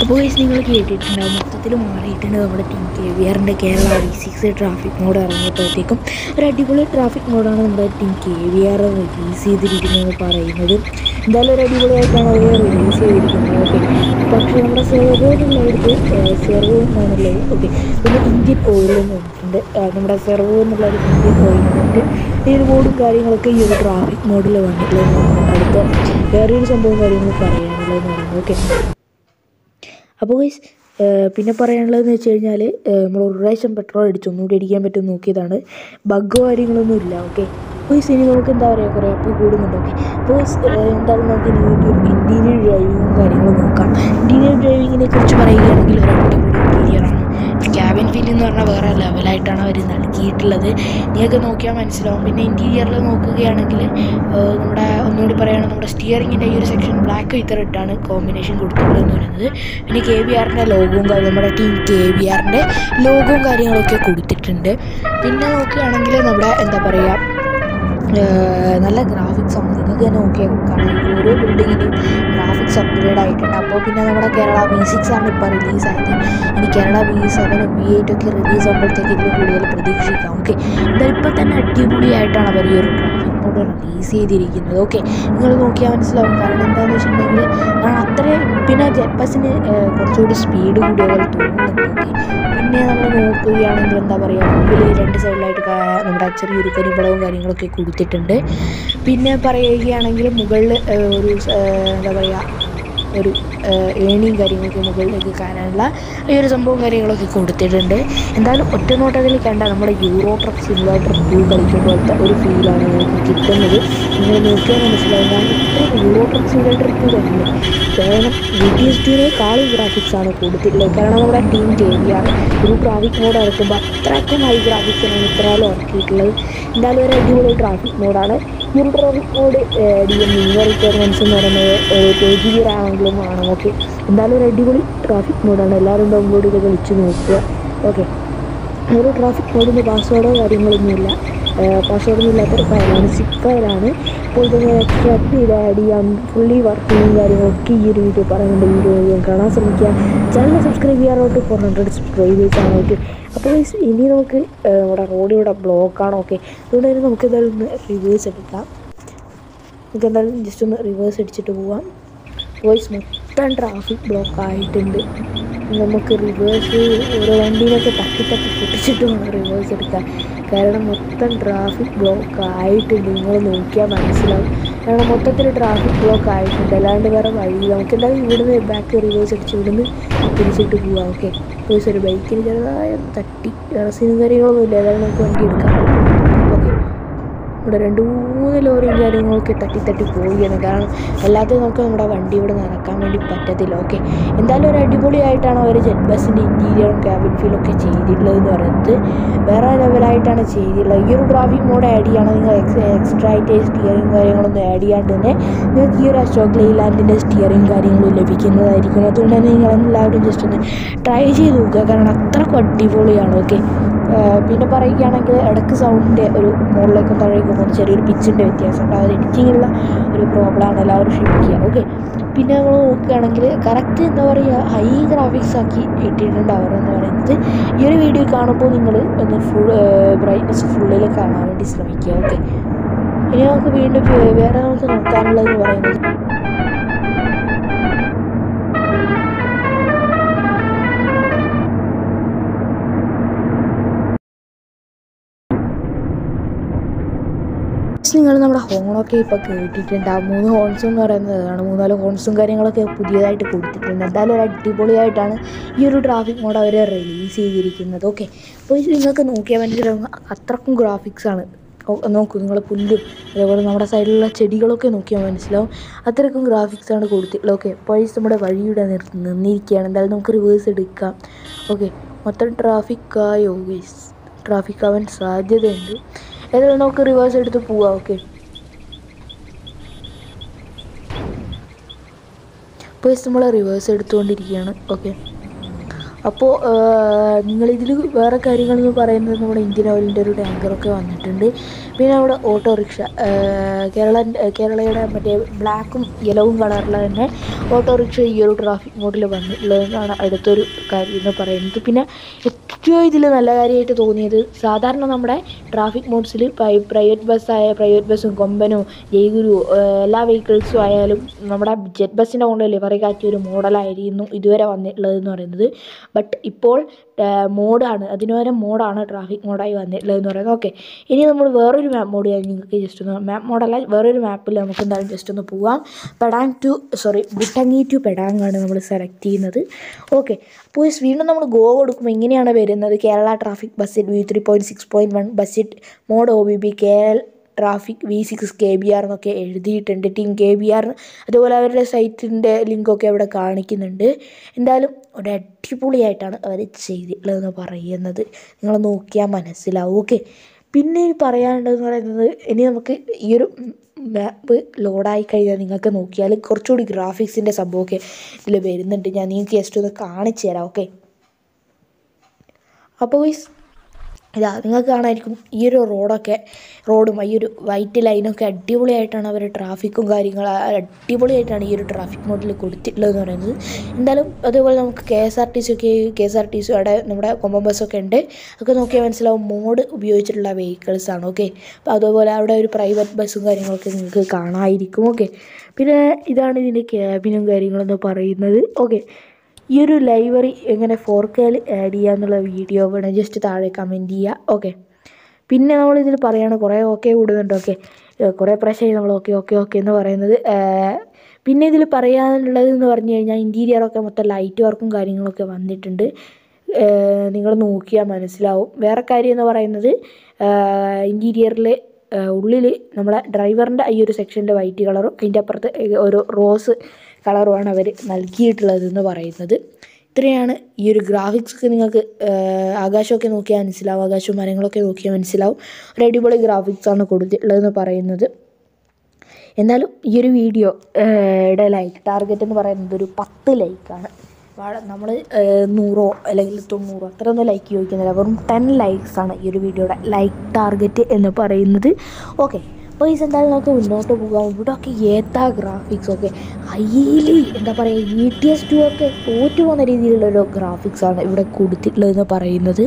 S2: അപ്പോൾ ഗൈസ് നിങ്ങൾ കേട്ടിട്ടുണ്ടാവും മൊത്തത്തിൽ മാറിയിട്ടുണ്ട് നമ്മുടെ ടീം കെ വി ആറിൻ്റെ Kerala V six traffic mod ഇറങ്ങിയപ്പോഴത്തേക്കും ഒരു അടിപൊളി ട്രാഫിക് മോഡാണ് നമ്മുടെ team K V R release ചെയ്തിരിക്കുന്നതെന്ന് പറയുന്നത് എന്തായാലും ഒരു അടിപൊളിയായിട്ടാണ് അവർ റിലീസ് ചെയ്തിരിക്കുന്നത് ഓക്കെ പക്ഷേ നമ്മുടെ സെർവോ എന്നുള്ളവർക്ക് സെർവോ എന്നാണുള്ളത് ഓക്കെ പിന്നെ ഇന്ത്യൻ ഓയിൽ എന്ന് പറഞ്ഞിട്ടുണ്ട് ആ, നമ്മുടെ സെർവോ എന്നുള്ള ഒരു ഇന്ത്യൻ ഓയിൽ എന്നിട്ട് ഈ ഒരു ബോർഡും കാര്യങ്ങളൊക്കെ ഈ ഒരു ട്രാഫിക് മോഡിൽ വന്നിട്ടുള്ളതെന്നാണ് അടുത്ത വേറൊരു സംഭവം കാര്യങ്ങൾ പറയാനുള്ളതെന്ന് പറയുന്നത് ഓക്കെ അപ്പോൾ ഗൈസ് പിന്നെ പറയാനുള്ളതെന്ന് വെച്ച് കഴിഞ്ഞാൽ നമ്മൾ ഒരു പ്രാവശ്യം പെട്രോൾ അടിച്ച് ഒന്നുകൂടി അടിക്കാൻ പറ്റും നോക്കിയതാണ് ബഗ്ഗോ കാര്യങ്ങളൊന്നും ഇല്ല ഓക്കെ അപ്പോൾ ഗൈസ് ഇനി നമുക്ക് എന്താ പറയുക കുറേ അപ്പോൾ കൂടുന്നുണ്ട് ഓക്കെ അപ്പോൾ ഗൈസ് എന്തായാലും നമുക്ക് ഇനി ഇതിൻ്റെ ഒരു ഇൻറ്റീരിയർ ഡ്രൈവിങ്ങും കാര്യങ്ങളും നോക്കാം ഇൻറ്റീരിയർ ഡ്രൈവിങ്ങിനെ കുറിച്ച് പറയുകയാണെങ്കിൽ ഒരു അടിപൊളി ഇൻറ്റീരിയറാണ് ക്യാബിൻ ഫീൽ എന്ന് പറഞ്ഞാൽ വേറെ ലെവലായിട്ടാണ് അവർ നൽകിയിട്ടുള്ളത് നിങ്ങൾക്ക് നോക്കിയാൽ മനസ്സിലാവും പിന്നെ ഇൻറ്റീരിയറിൽ നോക്കുകയാണെങ്കിൽ ഏഹ്, നമ്മുടെ ഒന്നുകൂടി പറയുകയാണെങ്കിൽ നമ്മുടെ സ്റ്റിയറിങ്ങിൻ്റെ ഈ ഒരു സെക്ഷൻ ബ്ലാക്ക് വിത്ത് റെഡാണ് കോമ്പിനേഷൻ കൊടുത്തിട്ടുള്ളതെന്ന് പറയുന്നത് പിന്നെ കെ ബി ആറിൻ്റെ ലോഗവും കാര്യം നമ്മുടെ ടീം കെ ബി ആറിൻ്റെ ലോഗവും കാര്യങ്ങളൊക്കെ കൊടുത്തിട്ടുണ്ട് പിന്നെ നോക്കുകയാണെങ്കിൽ നമ്മുടെ എന്താ പറയുക ഏഹ് നല്ല ഗ്രാഫിക്സ് ആണ് നിങ്ങൾക്ക് തന്നെ നോക്കിയാൽ കാണാം ഓരോ ബിൽഡിങ്ങിനും ഗ്രാഫിക്സ് അപ്ഗ്രേഡ് ആയിട്ടുണ്ട് അപ്പോൾ പിന്നെ നമ്മുടെ കേരള വി സിക്സ് ആണ് ഇപ്പോൾ റിലീസായത് ഇനി കേരള വി സെവനും വി എയ്റ്റ് ഒക്കെ റിലീസ് ആകുമ്പോഴത്തേക്ക് ഇതിൽ കൂടുതൽ പ്രതീക്ഷിക്കാം ഓക്കെ എന്തായാലും ഇപ്പോൾ തന്നെ അടിപൊളിയായിട്ടാണ് അവർ ഈ ഒരു ട്രാഫിക് മോഡ് റിലീസ് ചെയ്തിരിക്കുന്നത് ഓക്കെ നിങ്ങൾ നോക്കിയാൽ മനസ്സിലാവും കാരണം എന്താണെന്ന് വെച്ചിട്ടുണ്ടെങ്കിൽ ഞാൻ അത്രയും പിന്നെ ജെറ്റ് ബസ്സിന് കുറച്ചുകൂടി സ്പീഡ് കൂടിയ പോലെ തോന്നുന്നുണ്ട് ഓക്കെ പിന്നെ നമ്മൾ നോക്കുകയാണെങ്കിൽ എന്താ പറയുക മുമ്പിൽ രണ്ട് സൈഡിലായിട്ട് കാ- നമ്മുടെ ചെറിയൊരു കരിമ്പടവും കാര്യങ്ങളൊക്കെ കൊടുത്തിട്ടുണ്ട് പിന്നെ പറയുകയാണെങ്കിൽ മുകളിൽ ഒരു സ- ഏഹ് എന്താ പറയുക ഒരു ഏഹ് ഏണിയും കാര്യങ്ങളൊക്കെ മുകളിലേക്ക് കയറാനുള്ള ഈ ഒരു സംഭവം കാര്യങ്ങളൊക്കെ കൊടുത്തിട്ടുണ്ട് എന്തായാലും ഒറ്റ നോട്ടത്തിൽ കണ്ട നമ്മുടെ യൂറോ ട്രക്ക് സിമുലേറ്റർ ടൂ കളിക്കുന്ന പോലത്തെ ഒരു ഫീലാണ് നമുക്ക് കിട്ടുന്നത് നിങ്ങൾ നോക്കിയാൽ മനസ്സിലാവും കാരണം ഇത്രയും യൂറോ ട്രക്ക് സിമുലേറ്റർ ടൂ തന്നെ കാരണം വി ടി എസ് ടുവിനേക്കാളും ഗ്രാഫിക്സ് ആണ് കൊടുത്തിട്ടുള്ളത് കാരണം നമ്മുടെ ടീം കയറിയാണ് ഒരു ഗ്രാഫിക് മോഡ് ഇറക്കുമ്പോൾ അത്രയ്ക്കും ഹൈ ഗ്രാഫിക്സാണ് ഇത്രയാലും ഇറക്കിയിട്ടുള്ളത് എന്തായാലും ഒരു അടിപൊളി ട്രാഫിക് മോഡാണ് ഈ ഒരു traffic mod D M minimum requirements എന്ന് പറയുന്നത് ടു ജി ബി റാമെങ്കിലും ആണ് ഓക്കെ എന്തായാലും ഒരു അടിപൊളി ട്രാഫിക് മോഡാണ് എല്ലാവരും ഡൗൺലോഡ് ചെയ്ത് കളിച്ച് നോക്കുക ഓക്കെ ഒരു ട്രാഫിക് മോഡിൻ്റെ പാസ്വേഡോ കാര്യങ്ങളൊന്നുമില്ല പാസ്വേഡൊന്നും ഇല്ലാത്തൊരു ഫയലാണ് സിപ്പ് ഫയലാണ് അപ്പോൾ ഇതൊന്ന് എക്സ്ട്രാക്ട് ചെയ്ത് ആഡ് ചെയ്യാം ഫുള്ളി വർക്കിങ്ങും കാര്യങ്ങളൊക്കെ ഈ ഒരു വീഡിയോ പറയുന്നുണ്ട് വീഡിയോ മുഴുവൻ കാണാൻ ശ്രമിക്കുക ചാനൽ സബ്സ്ക്രൈബ് ചെയ്യാറോട്ട് ഫോർ ഹൺഡ്രഡ് സബ്സ്ക്രൈബേഴ്സ് ആണ് ഓക്കെ അപ്പോൾ guys, ഇനി നമുക്ക് ഏഹ്, നമ്മുടെ റോഡ് ഇവിടെ ബ്ലോക്കാണ് ഓക്കെ അതുകൊണ്ട് തന്നെ നമുക്ക് എന്തായാലും ഒന്ന് റിവേഴ്സ് എടുക്കാം നമുക്ക് എന്തായാലും ജസ്റ്റ് ഒന്ന് റിവേഴ്സ് അടിച്ചിട്ട് പോവാം വോയിസ് മൊത്തം ട്രാഫിക് ബ്ലോക്ക് ആയിട്ടുണ്ട് നമുക്ക് റിവേഴ്സ് ഓരോ വണ്ടീനൊക്കെ തട്ടി തട്ടി പൊട്ടിച്ചിട്ട് വേണം റിവേഴ്സ് എടുക്കാൻ കാരണം മൊത്തം ട്രാഫിക് ബ്ലോക്ക് ആയിട്ടുണ്ട് നിങ്ങൾ നോക്കിയാൽ മനസ്സിലാവും കാരണം മൊത്തത്തിൽ ട്രാഫിക് ബ്ലോക്ക് ആയിട്ടുണ്ട് അല്ലാണ്ട് വേറെ വഴിയില്ല നമുക്ക് എന്തായാലും ഇവിടുന്ന് ബാക്ക് റിവേഴ്സ് അടിച്ച് ഇവിടുന്ന് തിരിച്ചിട്ട് പോവാം ഓക്കെ പോയി ഒരു ബൈക്കിന് ചെറുതായ തട്ടി വേറെ സീനും കാര്യങ്ങളൊന്നും ഇല്ല ഏതായാലും നമുക്ക് വണ്ടി എടുക്കാം ഓക്കെ ഇവിടെ രണ്ട് മൂന്ന് ലോറിയും കാര്യങ്ങളൊക്കെ തട്ടി തട്ടി പോവുകയാണ് കാരണം അല്ലാതെ നമുക്ക് നമ്മുടെ വണ്ടി ഇവിടെ നടക്കാൻ വേണ്ടി പറ്റത്തില്ല ഓക്കെ എന്തായാലും ഒരു അടിപൊളിയായിട്ടാണ് അവർ ജെറ്റ് ബസ്സിൻ്റെ ഇൻറ്റീരിയറും ക്യാബിൻ ഫീലും ഒക്കെ ചെയ്തിട്ടുള്ളത് എന്ന് പറയുന്നത് വേറെ ലെവലായിട്ടാണ് ചെയ്തിട്ടുള്ളത് ഈ ഒരു ട്രാഫിക് മോഡ് ആഡ് ചെയ്യണം നിങ്ങൾ എക്സ് എക്സ്ട്രാ ആയിട്ട് സ്റ്റിയറിംഗ് കാര്യങ്ങളൊന്നും ആഡ് ചെയ്യാണ്ട് തന്നെ നിങ്ങൾക്ക് ഈ ഒരു അശോക് ലൈലാൻഡിൻ്റെ സ്റ്റിയറിംഗ് കാര്യങ്ങളും ലഭിക്കുന്നതായിരിക്കും അതുകൊണ്ട് തന്നെ നിങ്ങൾ എല്ലാവരും ജസ്റ്റ് ഒന്ന് ട്രൈ ചെയ്ത് നോക്കുക കാരണം അത്രക്കും അടിപൊളിയാണ് ഓക്കെ പിന്നെ പറയുകയാണെങ്കിൽ ഇടയ്ക്ക് സൗണ്ടിൻ്റെ ഒരു മുകളിലേക്കും താഴേക്കും പോകുന്ന ചെറിയൊരു പിച്ചിൻ്റെ വ്യത്യാസമുണ്ട് ആ ഒരു എഡിറ്റിങ്ങിലുള്ള ഒരു പ്രോബ്ലമാണ് എല്ലാവരും ക്ഷമിക്കുക ഓക്കെ പിന്നെ നമ്മൾ നോക്കുകയാണെങ്കിൽ കറക്റ്റ് എന്താ പറയുക ഹൈ ഗ്രാഫിക്സ് ആക്കി ഇട്ടിട്ടുണ്ട് അവർ എന്ന് പറയുന്നത് ഈ ഒരു വീഡിയോ കാണുമ്പോൾ നിങ്ങൾ ഒന്ന് ഫുൾ ബ്രൈറ്റ്നസ് ഫുള്ളിൽ കാണാൻ വേണ്ടി ശ്രമിക്കുക ഓക്കെ ഇനി നമുക്ക് വീണ്ടും വേ- വേറെ നമുക്ക് നോക്കാനുള്ളതെന്ന് പറയുന്നത് നിങ്ങൾ നമ്മുടെ ഹോണൊക്കെ ഇപ്പോൾ കേട്ടിട്ടുണ്ട് ആ മൂന്ന് ഹോൺസ് എന്ന് പറയുന്നത് അതാണ് മൂന്നാല് ഹോൺസും കാര്യങ്ങളൊക്കെ പുതിയതായിട്ട് കൊടുത്തിട്ടുണ്ട് എന്തായാലും ഒരു അടിപൊളിയായിട്ടാണ് ഈ ഒരു ട്രാഫിക് മോഡ് അവർ റിലീസ് ചെയ്തിരിക്കുന്നത് ഓക്കെ അപ്പോൾ ഇത് നിങ്ങൾക്ക് നോക്കിയാൽ മനസ്സിലാവും അത്രക്കും ഗ്രാഫിക്സ് ആണ് ഓ, നോക്കൂ നിങ്ങൾ പുല്ലും അതേപോലെ നമ്മുടെ സൈഡിലുള്ള ചെടികളൊക്കെ നോക്കിയാൽ മനസ്സിലാവും അത്രക്കും ഗ്രാഫിക്സ് ആണ് കൊടുത്തിട്ടുള്ളത് ഓക്കെ പോലീസ് നമ്മുടെ വഴിയുടെ നിർ നിന്നിരിക്കുകയാണ് എന്തായാലും നമുക്ക് റിവേഴ്സ് എടുക്കാം ഓക്കെ മൊത്തം ട്രാഫിക് ആയോ ഗൈസ് ട്രാഫിക് ആവാൻ സാധ്യതയുണ്ട് ഏതായാലും നമുക്ക് റിവേഴ്സ് എടുത്ത് പോവാം ഓക്കെ പോയിസ് നമ്മൾ റിവേഴ്സ് എടുത്തുകൊണ്ടിരിക്കുകയാണ് ഓക്കെ അപ്പോൾ നിങ്ങളിതിൽ വേറെ കാര്യങ്ങളെന്ന് പറയുന്നത് നമ്മുടെ ഇന്ത്യൻ ഓയിലിൻ്റെ ഒരു ടാങ്കറൊക്കെ വന്നിട്ടുണ്ട് പിന്നെ നമ്മുടെ ഓട്ടോറിക്ഷ കേരള കേരളയുടെ മറ്റേ ബ്ലാക്കും യെലോവും കളറിൽ തന്നെ ഓട്ടോറിക്ഷ ഈ ഒരു ട്രാഫിക് മോഡിൽ വന്നിട്ടുള്ളതെന്നാണ് അടുത്തൊരു കാര്യം എന്ന് പറയുന്നത് പിന്നെ ഏറ്റവും ഇതിൽ നല്ല കാര്യമായിട്ട് തോന്നിയത് സാധാരണ നമ്മുടെ ട്രാഫിക് മോഡ്സിൽ പ്രൈവറ്റ് ബസ്സായ പ്രൈവറ്റ് ബസ്സും കൊമ്പനും ജയ്ഗുരു എല്ലാ വെഹിക്കിൾസും ആയാലും നമ്മുടെ ജെറ്റ് ബസ്സിൻ്റെ കൊണ്ട് ലിവറി കാറ്റിയ ഒരു മോഡലായിരുന്നു ഇതുവരെ വന്നിട്ടുള്ളതെന്ന് പറയുന്നത് ബട്ട് ഇപ്പോൾ മോഡാണ് അതിന് പകരം മോഡാണ് ട്രാഫിക് മോഡായി വന്നിട്ടുള്ളതെന്ന് പറയുന്നത് ഓക്കെ ഇനി നമ്മൾ വേറൊരു മാപ്പ് മോഡ് ഞാൻ നിങ്ങൾക്ക് ജസ്റ്റ് ഒന്ന് മാപ്പ് മോഡല്ല വേറൊരു മാപ്പിൽ നമുക്ക് എന്തായാലും ജസ്റ്റ് ഒന്ന് പോവാം Padang to sorry Bukittinggi to Padang ആണ് നമ്മൾ സെലക്ട് ചെയ്യുന്നത് ഓക്കെ അപ്പോൾ വീണ്ടും നമ്മൾ ഗോ കൊടുക്കുമ്പോൾ ഇങ്ങനെയാണ് വരുന്നത് കേരള ട്രാഫിക് ബസ്സിൽ V three point six point one BUSSID mod O B B K L traffic V six K B R എന്നൊക്കെ എഴുതിയിട്ടുണ്ട് ടീം കെ ബി ആർ അതുപോലെ അവരുടെ സൈറ്റിൻ്റെ ലിങ്കൊക്കെ അവിടെ കാണിക്കുന്നുണ്ട് എന്തായാലും ഒരു അടിപൊളിയായിട്ടാണ് അവർ ചെയ്തിട്ടുള്ളതെന്ന് പറയുന്നത് നിങ്ങൾ നോക്കിയാൽ മനസ്സിലാവും ഓക്കെ പിന്നെ പറയാനുള്ളതെന്ന് പറയുന്നത് ഇനി നമുക്ക് ഈ ഒരു മാപ്പ് ലോഡായി കഴിഞ്ഞാൽ നിങ്ങൾക്ക് നോക്കിയാൽ കുറച്ചുകൂടി ഗ്രാഫിക്സിൻ്റെ സംഭവമൊക്കെ ഇതിൽ വരുന്നുണ്ട് ഞാൻ നിങ്ങൾക്ക് ജസ്റ്റ് ഒന്ന് കാണിച്ചു തരാം ഓക്കെ അപ്പോൾ ഗൈസ് ഇതാ നിങ്ങൾക്ക് കാണാമായിരിക്കും ഈ ഒരു റോഡൊക്കെ റോഡും ഈ ഒരു വൈറ്റ് ലൈനൊക്കെ അടിപൊളിയായിട്ടാണ് അവർ ട്രാഫിക്കും കാര്യങ്ങളും അടിപൊളിയായിട്ടാണ് ഈ ഒരു ട്രാഫിക് മോഡിൽ കൊടുത്തിട്ടുള്ളതെന്ന് പറയുന്നത് എന്തായാലും അതുപോലെ നമുക്ക് K S R T C ഒക്കെ K S R T C അവിടെ നമ്മുടെ കൊമ്പം ബസ്സൊക്കെ ഉണ്ട് അതൊക്കെ നോക്കിയാൽ മനസ്സിലാവും മോഡ് ഉപയോഗിച്ചിട്ടുള്ള വെഹിക്കിൾസ് ആണ് ഓക്കെ അപ്പോൾ അതുപോലെ അവിടെ ഒരു പ്രൈവറ്റ് ബസ്സും കാര്യങ്ങളൊക്കെ നിങ്ങൾക്ക് കാണാമായിരിക്കും ഓക്കെ പിന്നെ ഇതാണ് ഇതിൻ്റെ ക്യാബിനും കാര്യങ്ങളെന്ന് പറയുന്നത് ഓക്കെ ഈ ഒരു ലൈബ്രറി എങ്ങനെ ഫോർ കെയിൽ ആഡ് ചെയ്യുക എന്നുള്ള വീഡിയോ വേണം ജസ്റ്റ് താഴെ കമൻറ്റ് ചെയ്യുക ഓക്കെ പിന്നെ നമ്മളിതിൽ പറയുകയാണ് കുറേ ഓക്കെ കൂടുന്നുണ്ട് ഓക്കെ കുറേ പ്രാവശ്യമായി നമ്മൾ ഓക്കെ ഓക്കെ ഓക്കെ എന്ന് പറയുന്നത് പിന്നെ ഇതിൽ പറയാനുള്ളത് എന്ന് പറഞ്ഞു കഴിഞ്ഞാൽ ഇൻറ്റീരിയറൊക്കെ മൊത്തം ലൈറ്റ് വർക്കും കാര്യങ്ങളൊക്കെ വന്നിട്ടുണ്ട് നിങ്ങൾ നോക്കിയാൽ മനസ്സിലാവും വേറെ കാര്യം എന്ന് പറയുന്നത് ഇൻറ്റീരിയറിൽ ഉള്ളിൽ നമ്മുടെ ഡ്രൈവറിൻ്റെ ഈ ഒരു സെക്ഷൻ്റെ വൈറ്റ് കളറും അതിൻ്റെ അപ്പുറത്ത് ഒരു റോസ് കളറുമാണ് അവർ നൽകിയിട്ടുള്ളത് എന്ന് പറയുന്നത് ഇത്രയാണ് ഈ ഒരു ഗ്രാഫിക്സ് ഒക്കെ നിങ്ങൾക്ക് ആകാശമൊക്കെ നോക്കിയാൽ മനസ്സിലാവും ആകാശവും മരങ്ങളൊക്കെ നോക്കിയാൽ മനസ്സിലാവും ഒരു അടിപൊളി ഗ്രാഫിക്സ് ആണ് കൊടുത്തിട്ടുള്ളതെന്ന് പറയുന്നത് എന്നാലും ഈ ഒരു വീഡിയോ യുടെ ലൈക്ക് ടാർഗറ്റ് എന്ന് പറയുന്നത് ഒരു പത്ത് ലൈക്കാണ് നമ്മൾ നൂറോ അല്ലെങ്കിൽ തൊണ്ണൂറോ അത്രയൊന്നും ലൈക്ക് ചോദിക്കുന്നില്ല വെറും ടെൻ ലൈക്സ് ആണ് ഈ ഒരു വീഡിയോയുടെ ലൈക്ക് ടാർഗറ്റ് എന്ന് പറയുന്നത് ഓക്കെ അപ്പോൾ ഈ എന്തായാലും നമുക്ക് മുന്നോട്ട് പോകാം ഇവിടെയൊക്കെ ഏതാ ഗ്രാഫിക്സ് ഒക്കെ ഹൈലി എന്താ പറയുക ഇ ടി എസ് ടു ഒക്കെ തോറ്റു പോകുന്ന രീതിയിലുള്ളൊരു ഗ്രാഫിക്സ് ആണ് ഇവിടെ കൊടുത്തിട്ടുള്ളതെന്ന് പറയുന്നത്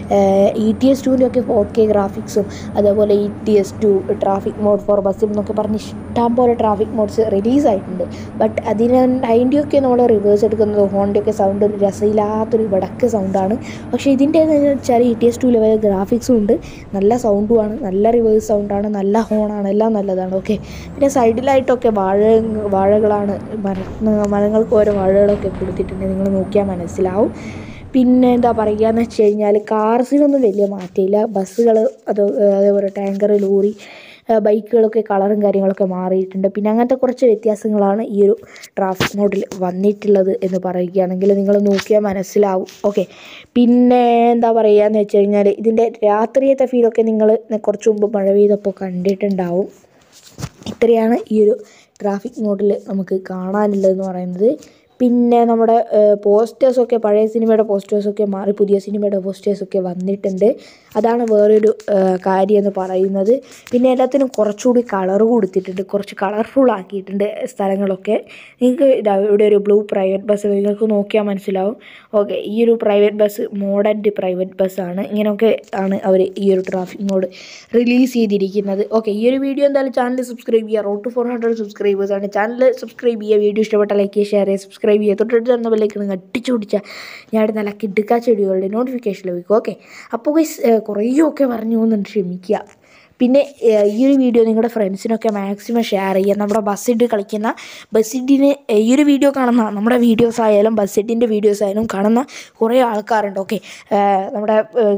S2: ഇ ടി എസ് ടുവിൻ്റെ ഒക്കെ ഫോർ കെ ഗ്രാഫിക്സും അതേപോലെ E T S two traffic mod four ബസ്സിൽ എന്നൊക്കെ പറഞ്ഞ് ഇഷ്ടം പോലെ ട്രാഫിക് മോഡ്സ് റിലീസായിട്ടുണ്ട് ബട്ട് അതിന് അതിൻ്റെയൊക്കെ നമ്മൾ റിവേഴ്സ് എടുക്കുന്നത് ഹോണിൻ്റെയൊക്കെ സൗണ്ട് ഒരു രസമില്ലാത്തൊരു വടക്ക് സൗണ്ടാണ് പക്ഷേ ഇതിൻ്റെ എന്ന് വെച്ചാൽ E T S two level ഗ്രാഫിക്സും ഉണ്ട് നല്ല സൗണ്ടുമാണ് നല്ല റിവേഴ്സ് സൗണ്ടാണ് നല്ല ഹോണാണ് എല്ലാം നല്ലതാണ് ഓക്കെ പിന്നെ സൈഡിലായിട്ടൊക്കെ വാഴ വാഴകളാണ് മര മരങ്ങൾക്ക് ഓരോ വാഴകളൊക്കെ കൊടുത്തിട്ടുണ്ട് നിങ്ങൾ നോക്കിയാൽ മനസ്സിലാവും പിന്നെ എന്താ പറയുക എന്ന് വെച്ച് കഴിഞ്ഞാൽ കാർസിനൊന്നും വലിയ മാറ്റമില്ല ബസ്സുകൾ അത് അതേപോലെ ടാങ്കർ ലോറി ബൈക്കുകളൊക്കെ കളറും കാര്യങ്ങളൊക്കെ മാറിയിട്ടുണ്ട് പിന്നെ അങ്ങനത്തെ കുറച്ച് വ്യത്യാസങ്ങളാണ് ഈ ഒരു ട്രാഫിക് മോഡിൽ വന്നിട്ടുള്ളത് എന്ന് പറയുകയാണെങ്കിൽ നിങ്ങൾ നോക്കിയാൽ മനസ്സിലാവും ഓക്കെ പിന്നെ എന്താ പറയുക എന്ന് വെച്ച് കഴിഞ്ഞാൽ ഇതിൻ്റെ രാത്രിയത്തെ ഫീലൊക്കെ നിങ്ങൾ കുറച്ച് മുമ്പ് മഴ പെയ്തപ്പോൾ കണ്ടിട്ടുണ്ടാവും ഇത്രയാണ് ഈ ഒരു ട്രാഫിക് മോഡിൽ നമുക്ക് കാണാനുള്ളതെന്ന് പറയുന്നത് പിന്നെ നമ്മുടെ പോസ്റ്റേഴ്സൊക്കെ പഴയ സിനിമയുടെ പോസ്റ്റേഴ്സൊക്കെ മാറി പുതിയ സിനിമയുടെ പോസ്റ്റേഴ്സൊക്കെ വന്നിട്ടുണ്ട് അതാണ് വേറൊരു കാര്യം എന്ന് പറയുന്നത് പിന്നെ എല്ലാത്തിനും കുറച്ചുകൂടി കളർ കൊടുത്തിട്ടുണ്ട് കുറച്ച് കളർഫുൾ ആക്കിയിട്ടുണ്ട് സ്ഥലങ്ങളൊക്കെ നിങ്ങൾക്ക് ഇതാ ഇവിടെ ഒരു ബ്ലൂ പ്രൈവറ്റ് ബസ് നിങ്ങൾക്ക് നോക്കിയാൽ മനസ്സിലാവും ഓക്കെ ഈ ഒരു പ്രൈവറ്റ് ബസ് മോഡേൺ പ്രൈവറ്റ് ബസ്സാണ് ഇങ്ങനെയൊക്കെ ആണ് അവർ ഈ ഒരു ട്രാഫിക് മോഡ് റിലീസ് ചെയ്തിരിക്കുന്നത് ഓക്കെ ഈ ഒരു വീഡിയോ എന്തായാലും ചാനൽ സബ്സ്ക്രൈബ് ചെയ്യുക road to four hundred subscribers ആണ് ചാനൽ സബ്സ്ക്രൈബ് ചെയ്യുക വീഡിയോ ഇഷ്ടപ്പെട്ട ലൈക്ക് ചെയ്യുക ഷെയർ ചെയ്യുക സബ്സ്ക്രൈബ് ചെയ്യുക തൊട്ടടുത്ത് തന്ന ബെല്ലേക്ക് നിങ്ങൾ അടിച്ചു പിടിച്ചാൽ ഞാൻ നല്ല കിടുക്കാച്ച വീഡിയോകളുടെ നോട്ടിഫിക്കേഷൻ ലഭിക്കും ഓക്കെ അപ്പോൾ ഗൈസ് കുറേയൊക്കെ പറഞ്ഞു പോകുന്നുണ്ട് ക്ഷമിക്കുക പിന്നെ ഈ ഒരു വീഡിയോ നിങ്ങളുടെ ഫ്രണ്ട്സിനൊക്കെ മാക്സിമം ഷെയർ ചെയ്യുക നമ്മുടെ ബസ്സിട്ട് കളിക്കുന്ന ബസ്സിഡിന് ഈ ഒരു വീഡിയോ കാണുന്ന നമ്മുടെ വീഡിയോസ് ആയാലും ബസ്സിഡിൻ്റെ വീഡിയോസ് ആയാലും കാണുന്ന കുറേ ആൾക്കാരുണ്ട് ഓക്കെ നമ്മുടെ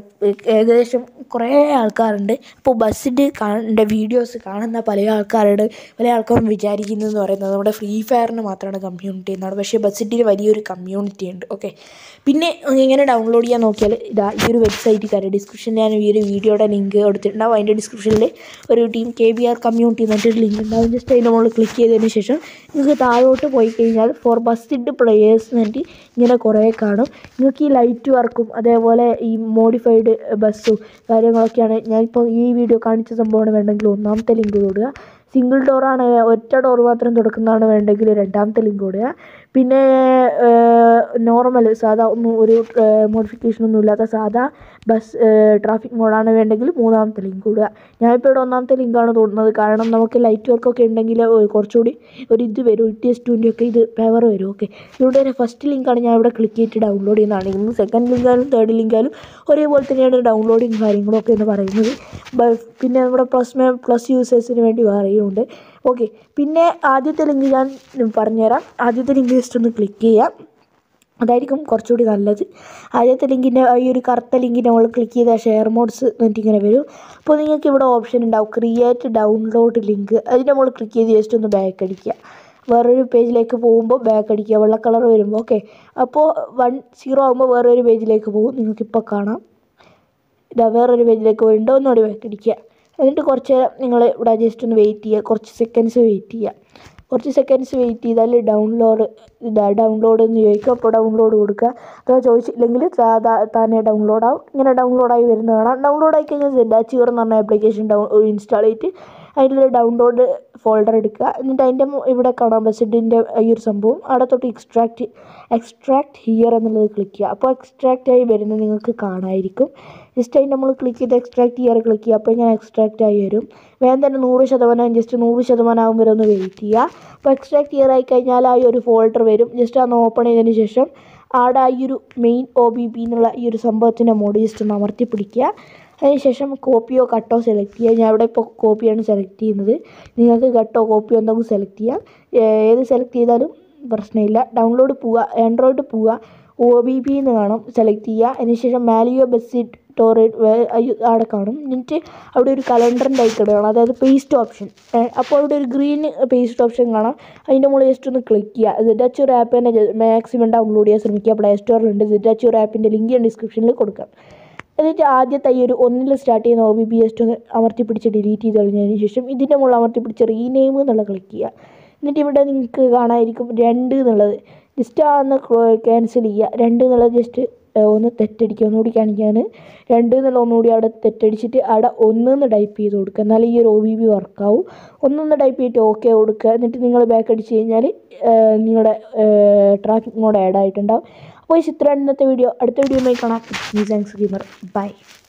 S2: ഏകദേശം കുറേ ആൾക്കാരുണ്ട് അപ്പോൾ ബസ്സിഡ് കാണേണ്ട വീഡിയോസ് കാണുന്ന പല ആൾക്കാരുണ്ട് പല ആൾക്കാരും വിചാരിക്കുന്നതെന്ന് പറയുന്നത് നമ്മുടെ ഫ്രീ ഫയറിന് മാത്രമാണ് കമ്മ്യൂണിറ്റി എന്നാണ് പക്ഷേ ബസ്സിഡിന് വലിയൊരു കമ്മ്യൂണിറ്റി ഉണ്ട് ഓക്കെ പിന്നെ എങ്ങനെ ഡൗൺലോഡ് ചെയ്യാൻ നോക്കിയാൽ ഇതാ ഈ ഒരു വെബ്സൈറ്റ് കാര്യം ഡിസ്ക്രിപ്ഷനിൽ ഞാൻ ഈ ഒരു വീഡിയോയുടെ ലിങ്ക് കൊടുത്തിട്ടുണ്ടാവും അതിൻ്റെ ഡിസ്ക്രിപ്ഷൻ ഡിസ്ക്രിപ്ഷനിൽ ഒരു team K B R community എന്നിട്ടൊരു ലിങ്ക് ഉണ്ടാവും ജസ്റ്റ് അതിൻ്റെ മുകളിൽ ക്ലിക്ക് ചെയ്തതിന് ശേഷം നിങ്ങൾക്ക് താഴോട്ട് പോയി കഴിഞ്ഞാൽ ഫോർ ബസ്സിഡ് പ്ലേയേഴ്സ് എന്നിട്ട് ഇങ്ങനെ കുറേ കാണും നിങ്ങൾക്ക് ഈ ലൈറ്റ് വർക്കും അതേപോലെ ഈ മോഡിഫൈഡ് ബസ്സും കാര്യങ്ങളൊക്കെയാണ് ഞാനിപ്പോൾ ഈ വീഡിയോ കാണിച്ച സംഭവമാണ് വേണ്ടെങ്കിൽ ഒന്നാമത്തെ ലിങ്ക് കൊടുക്കുക സിംഗിൾ ഡോറാണ് ഒറ്റ ഡോർ മാത്രം തുറക്കുന്നതാണ് വേണ്ടെങ്കിൽ രണ്ടാമത്തെ ലിങ്ക് കൊടുക്കുക പിന്നെ നോർമൽ സാധാ ഒന്നും ഒരു മോഡിഫിക്കേഷൻ ഒന്നും ഇല്ലാത്ത സാധാ ബസ് ട്രാഫിക് മോഡാണ് വേണ്ടെങ്കിൽ മൂന്നാമത്തെ ലിങ്ക് കൊടുക്കുക ഞാനിപ്പോൾ ഇവിടെ ഒന്നാമത്തെ ലിങ്കാണ് തോന്നുന്നത് കാരണം നമുക്ക് ലൈറ്റ് വർക്കൊക്കെ ഉണ്ടെങ്കിൽ കുറച്ചുകൂടി ഒരു ഇത് വരും ഇ ടി എസ് ടുവിൻ്റെ ഒക്കെ ഇത് പവർ വരും ഓക്കെ ഇവിടെ ഒരു ഫസ്റ്റ് ലിങ്കാണ് ഞാൻ ഇവിടെ ക്ലിക്ക് ചെയ്തിട്ട് ഡൗൺലോഡ് ചെയ്യുന്നതാണ് ഇന്ന് സെക്കൻഡ് ലിങ്കായാലും തേർഡ് ലിങ്കായാലും ഒരേപോലെ തന്നെയാണ് ഡൗൺലോഡിങ് കാര്യങ്ങളൊക്കെ എന്ന് പറയുന്നത് ബ- പിന്നെ നമ്മുടെ പ്ലസ് മേ പ്ലസ് യൂസേഴ്സിന് വേണ്ടി വേറെയുണ്ട് ഓക്കെ പിന്നെ ആദ്യത്തെ ലിങ്ക് ഞാൻ പറഞ്ഞുതരാം ആദ്യത്തെ ലിങ്ക് ജസ്റ്റ് ഒന്ന് ക്ലിക്ക് ചെയ്യാം അതായിരിക്കും കുറച്ചുകൂടി നല്ലത് ആദ്യത്തെ ലിങ്കിൻ്റെ ഈ ഒരു കറുത്ത ലിങ്കിൻ്റെ നമ്മൾ ക്ലിക്ക് ചെയ്താൽ ഷെയർ മോഡ്സ് എന്നിട്ട് ഇങ്ങനെ വരും അപ്പോൾ നിങ്ങൾക്ക് ഇവിടെ ഓപ്ഷൻ ഉണ്ടാവും ക്രിയേറ്റ് ഡൗൺലോഡ് ലിങ്ക് അതിൻ്റെ മുകളിൽ ക്ലിക്ക് ചെയ്ത് ജസ്റ്റ് ഒന്ന് ബാക്ക് അടിക്കുക വേറൊരു പേജിലേക്ക് പോകുമ്പോൾ ബാക്ക് അടിക്കുക വെള്ള കളർ വരുമ്പോൾ ഓക്കെ അപ്പോൾ വൺ സീറോ ആകുമ്പോൾ വേറൊരു പേജിലേക്ക് പോകും നിങ്ങൾക്കിപ്പോൾ കാണാം ഇതാ വേറൊരു പേജിലേക്ക് പോയിട്ടോ ഒന്നുകൂടി ബാക്ക് അടിക്കുക എന്നിട്ട് കുറച്ച് നേരം നിങ്ങൾ ഇവിടെ ജസ്റ്റ് ഒന്ന് വെയിറ്റ് ചെയ്യുക കുറച്ച് സെക്കൻഡ്സ് വെയിറ്റ് ചെയ്യുക കുറച്ച് സെക്കൻഡ്സ് വെയിറ്റ് ചെയ്താൽ ഡൗൺലോഡ് ഇതാ ഡൗൺലോഡ് എന്ന് ചോദിക്കും അപ്പോൾ ഡൗൺലോഡ് കൊടുക്കുക അഥവാ ചോദിച്ചില്ലെങ്കിൽ സാധാ താനെ ഡൗൺലോഡ് ആവും ഇങ്ങനെ ഡൗൺലോഡായി വരുന്നത് കാണാം ഡൗൺലോഡ് ആയി കഴിഞ്ഞാൽ സെഡാച്ചിയർ എന്ന് പറഞ്ഞ ആപ്ലിക്കേഷൻ ഡൗൺ ഇൻസ്റ്റാൾ ചെയ്തിട്ട് അതിൽ ഡൗൺലോഡ് ഫോൾഡർ എടുക്കുക എന്നിട്ട് അതിൻ്റെ മു- ഇവിടെ കാണാം ബസ്സിഡിൻ്റെ ഈ ഒരു സംഭവം അവിടെ തൊട്ട് എക്സ്ട്രാക്ട് എക്സ്ട്രാക്ട് ഹിയർ എന്നുള്ളത് ക്ലിക്ക് ചെയ്യുക അപ്പോൾ എക്സ്ട്രാക്റ്റ് ആയി വരുന്നത് നിങ്ങൾക്ക് കാണാമായിരിക്കും ജസ്റ്റ് അതിൻ്റെ നമ്മൾ ക്ലിക്ക് ചെയ്ത് എക്സ്ട്രാക്ട് ഹിയർ ക്ലിക്ക് ചെയ്യുക അപ്പോൾ ഇങ്ങനെ എക്സ്ട്രാക്റ്റ് ആയി വരും വേഗം തന്നെ നൂറ് ശതമാനം ജസ്റ്റ് നൂറ് ശതമാനം ആകും വരെ ഒന്ന് വെയിറ്റ് ചെയ്യുക അപ്പോൾ എക്സ്ട്രാക്ട് ഹിയർ ആയി കഴിഞ്ഞാൽ ആ ഈ ഒരു ഫോൾഡർ വരും ജസ്റ്റ് അന്ന് ഓപ്പൺ ചെയ്തതിന് ശേഷം ആടെ ആ ഈ ഒരു മെയിൻ ഒ ബി പി എന്നുള്ള ഈ ഒരു സംഭവത്തിൻ്റെ മോഡ് ജസ്റ്റ് ഒന്ന് അമർത്തി പിടിക്കുക അതിനുശേഷം കോപ്പിയോ കട്ടോ സെലക്ട് ചെയ്യുക ഞാൻ ഇവിടെ ഇപ്പോൾ കോപ്പിയാണ് സെലക്ട് ചെയ്യുന്നത് നിങ്ങൾക്ക് കട്ടോ കോപ്പിയോ എന്തെങ്കിലും സെലക്ട് ചെയ്യാം ഏ- ഏത് സെലക്ട് ചെയ്താലും പ്രശ്നമില്ല ഡൗൺലോഡ് പോവുക ആൻഡ്രോയിഡ് പോവുക ഒ ബി പി എന്ന് കാണും സെലക്ട് ചെയ്യുക അതിനുശേഷം മാലിയോ ബെസ്സിറ്റ് ടോറേറ്റ് അവിടെ കാണും എന്നിട്ട് അവിടെ ഒരു കലണ്ടറിൻ്റെ ഐക്കൺ കാണാം അതായത് പേസ്റ്റ് ഓപ്ഷൻ അപ്പോൾ അവിടെ ഒരു ഗ്രീൻ പേസ്റ്റ് ഓപ്ഷൻ കാണാം അതിൻ്റെ മുകളിൽ ജസ്റ്റ് ഒന്ന് ക്ലിക്ക് ചെയ്യുക സിഡാച്ചൂർ ആപ്പ് തന്നെ മാക്സിമം ഡൗൺലോഡ് ചെയ്യാൻ ശ്രമിക്കുക പ്ലേ സ്റ്റോറിലുണ്ട് സിഡാച്ചൂർ ആപ്പിൻ്റെ ലിങ്ക് ഞാൻ ഡിസ്ക്രിപ്ഷനിൽ കൊടുക്കാം എന്നിട്ട് ആദ്യത്തെ ഈ ഒരു ഒന്നിൽ സ്റ്റാർട്ട് ചെയ്യുന്ന ഒ ബി ബി ജസ്റ്റ് ഒന്ന് അമർത്തി പിടിച്ച് ഡിലീറ്റ് ചെയ്ത് കഴിഞ്ഞതിന് ശേഷം ഇതിൻ്റെ മുകളിൽ അമർത്തി പിടിച്ച് റീനെയിം എന്നുള്ള ക്ലിക്ക് ചെയ്യുക എന്നിട്ട് ഇവിടെ നിങ്ങൾക്ക് കാണാമായിരിക്കും രണ്ട് എന്നുള്ളത് ജസ്റ്റ് ആ ഒന്ന് ക്യാൻസൽ ചെയ്യുക രണ്ട് എന്നുള്ളത് ജസ്റ്റ് ഒന്ന് തെറ്റടിക്കുക ഒന്നുകൂടി കാണിക്കാൻ രണ്ട് എന്നുള്ള ഒന്നുകൂടി അവിടെ തെറ്റടിച്ചിട്ട് അവിടെ ഒന്നെന്ന് ടൈപ്പ് ചെയ്ത് കൊടുക്കുക എന്നാലേ ഈ ഒരു ഒ ബി ബി വർക്കാവും ഒന്നൊന്ന് ടൈപ്പ് ചെയ്തിട്ട് ഓക്കെ കൊടുക്കുക എന്നിട്ട് നിങ്ങൾ ബാക്ക് അടിച്ച് കഴിഞ്ഞാൽ നിങ്ങളുടെ ട്രാഫിക് മോഡ് ആഡ് ആയിട്ടുണ്ടാവും അപ്പോൾ ഈ ചിത്രം ഇന്നത്തെ വീഡിയോ അടുത്ത വീഡിയോയുമായി കാണാം താങ്ക്സ് ഗീമർ ബൈ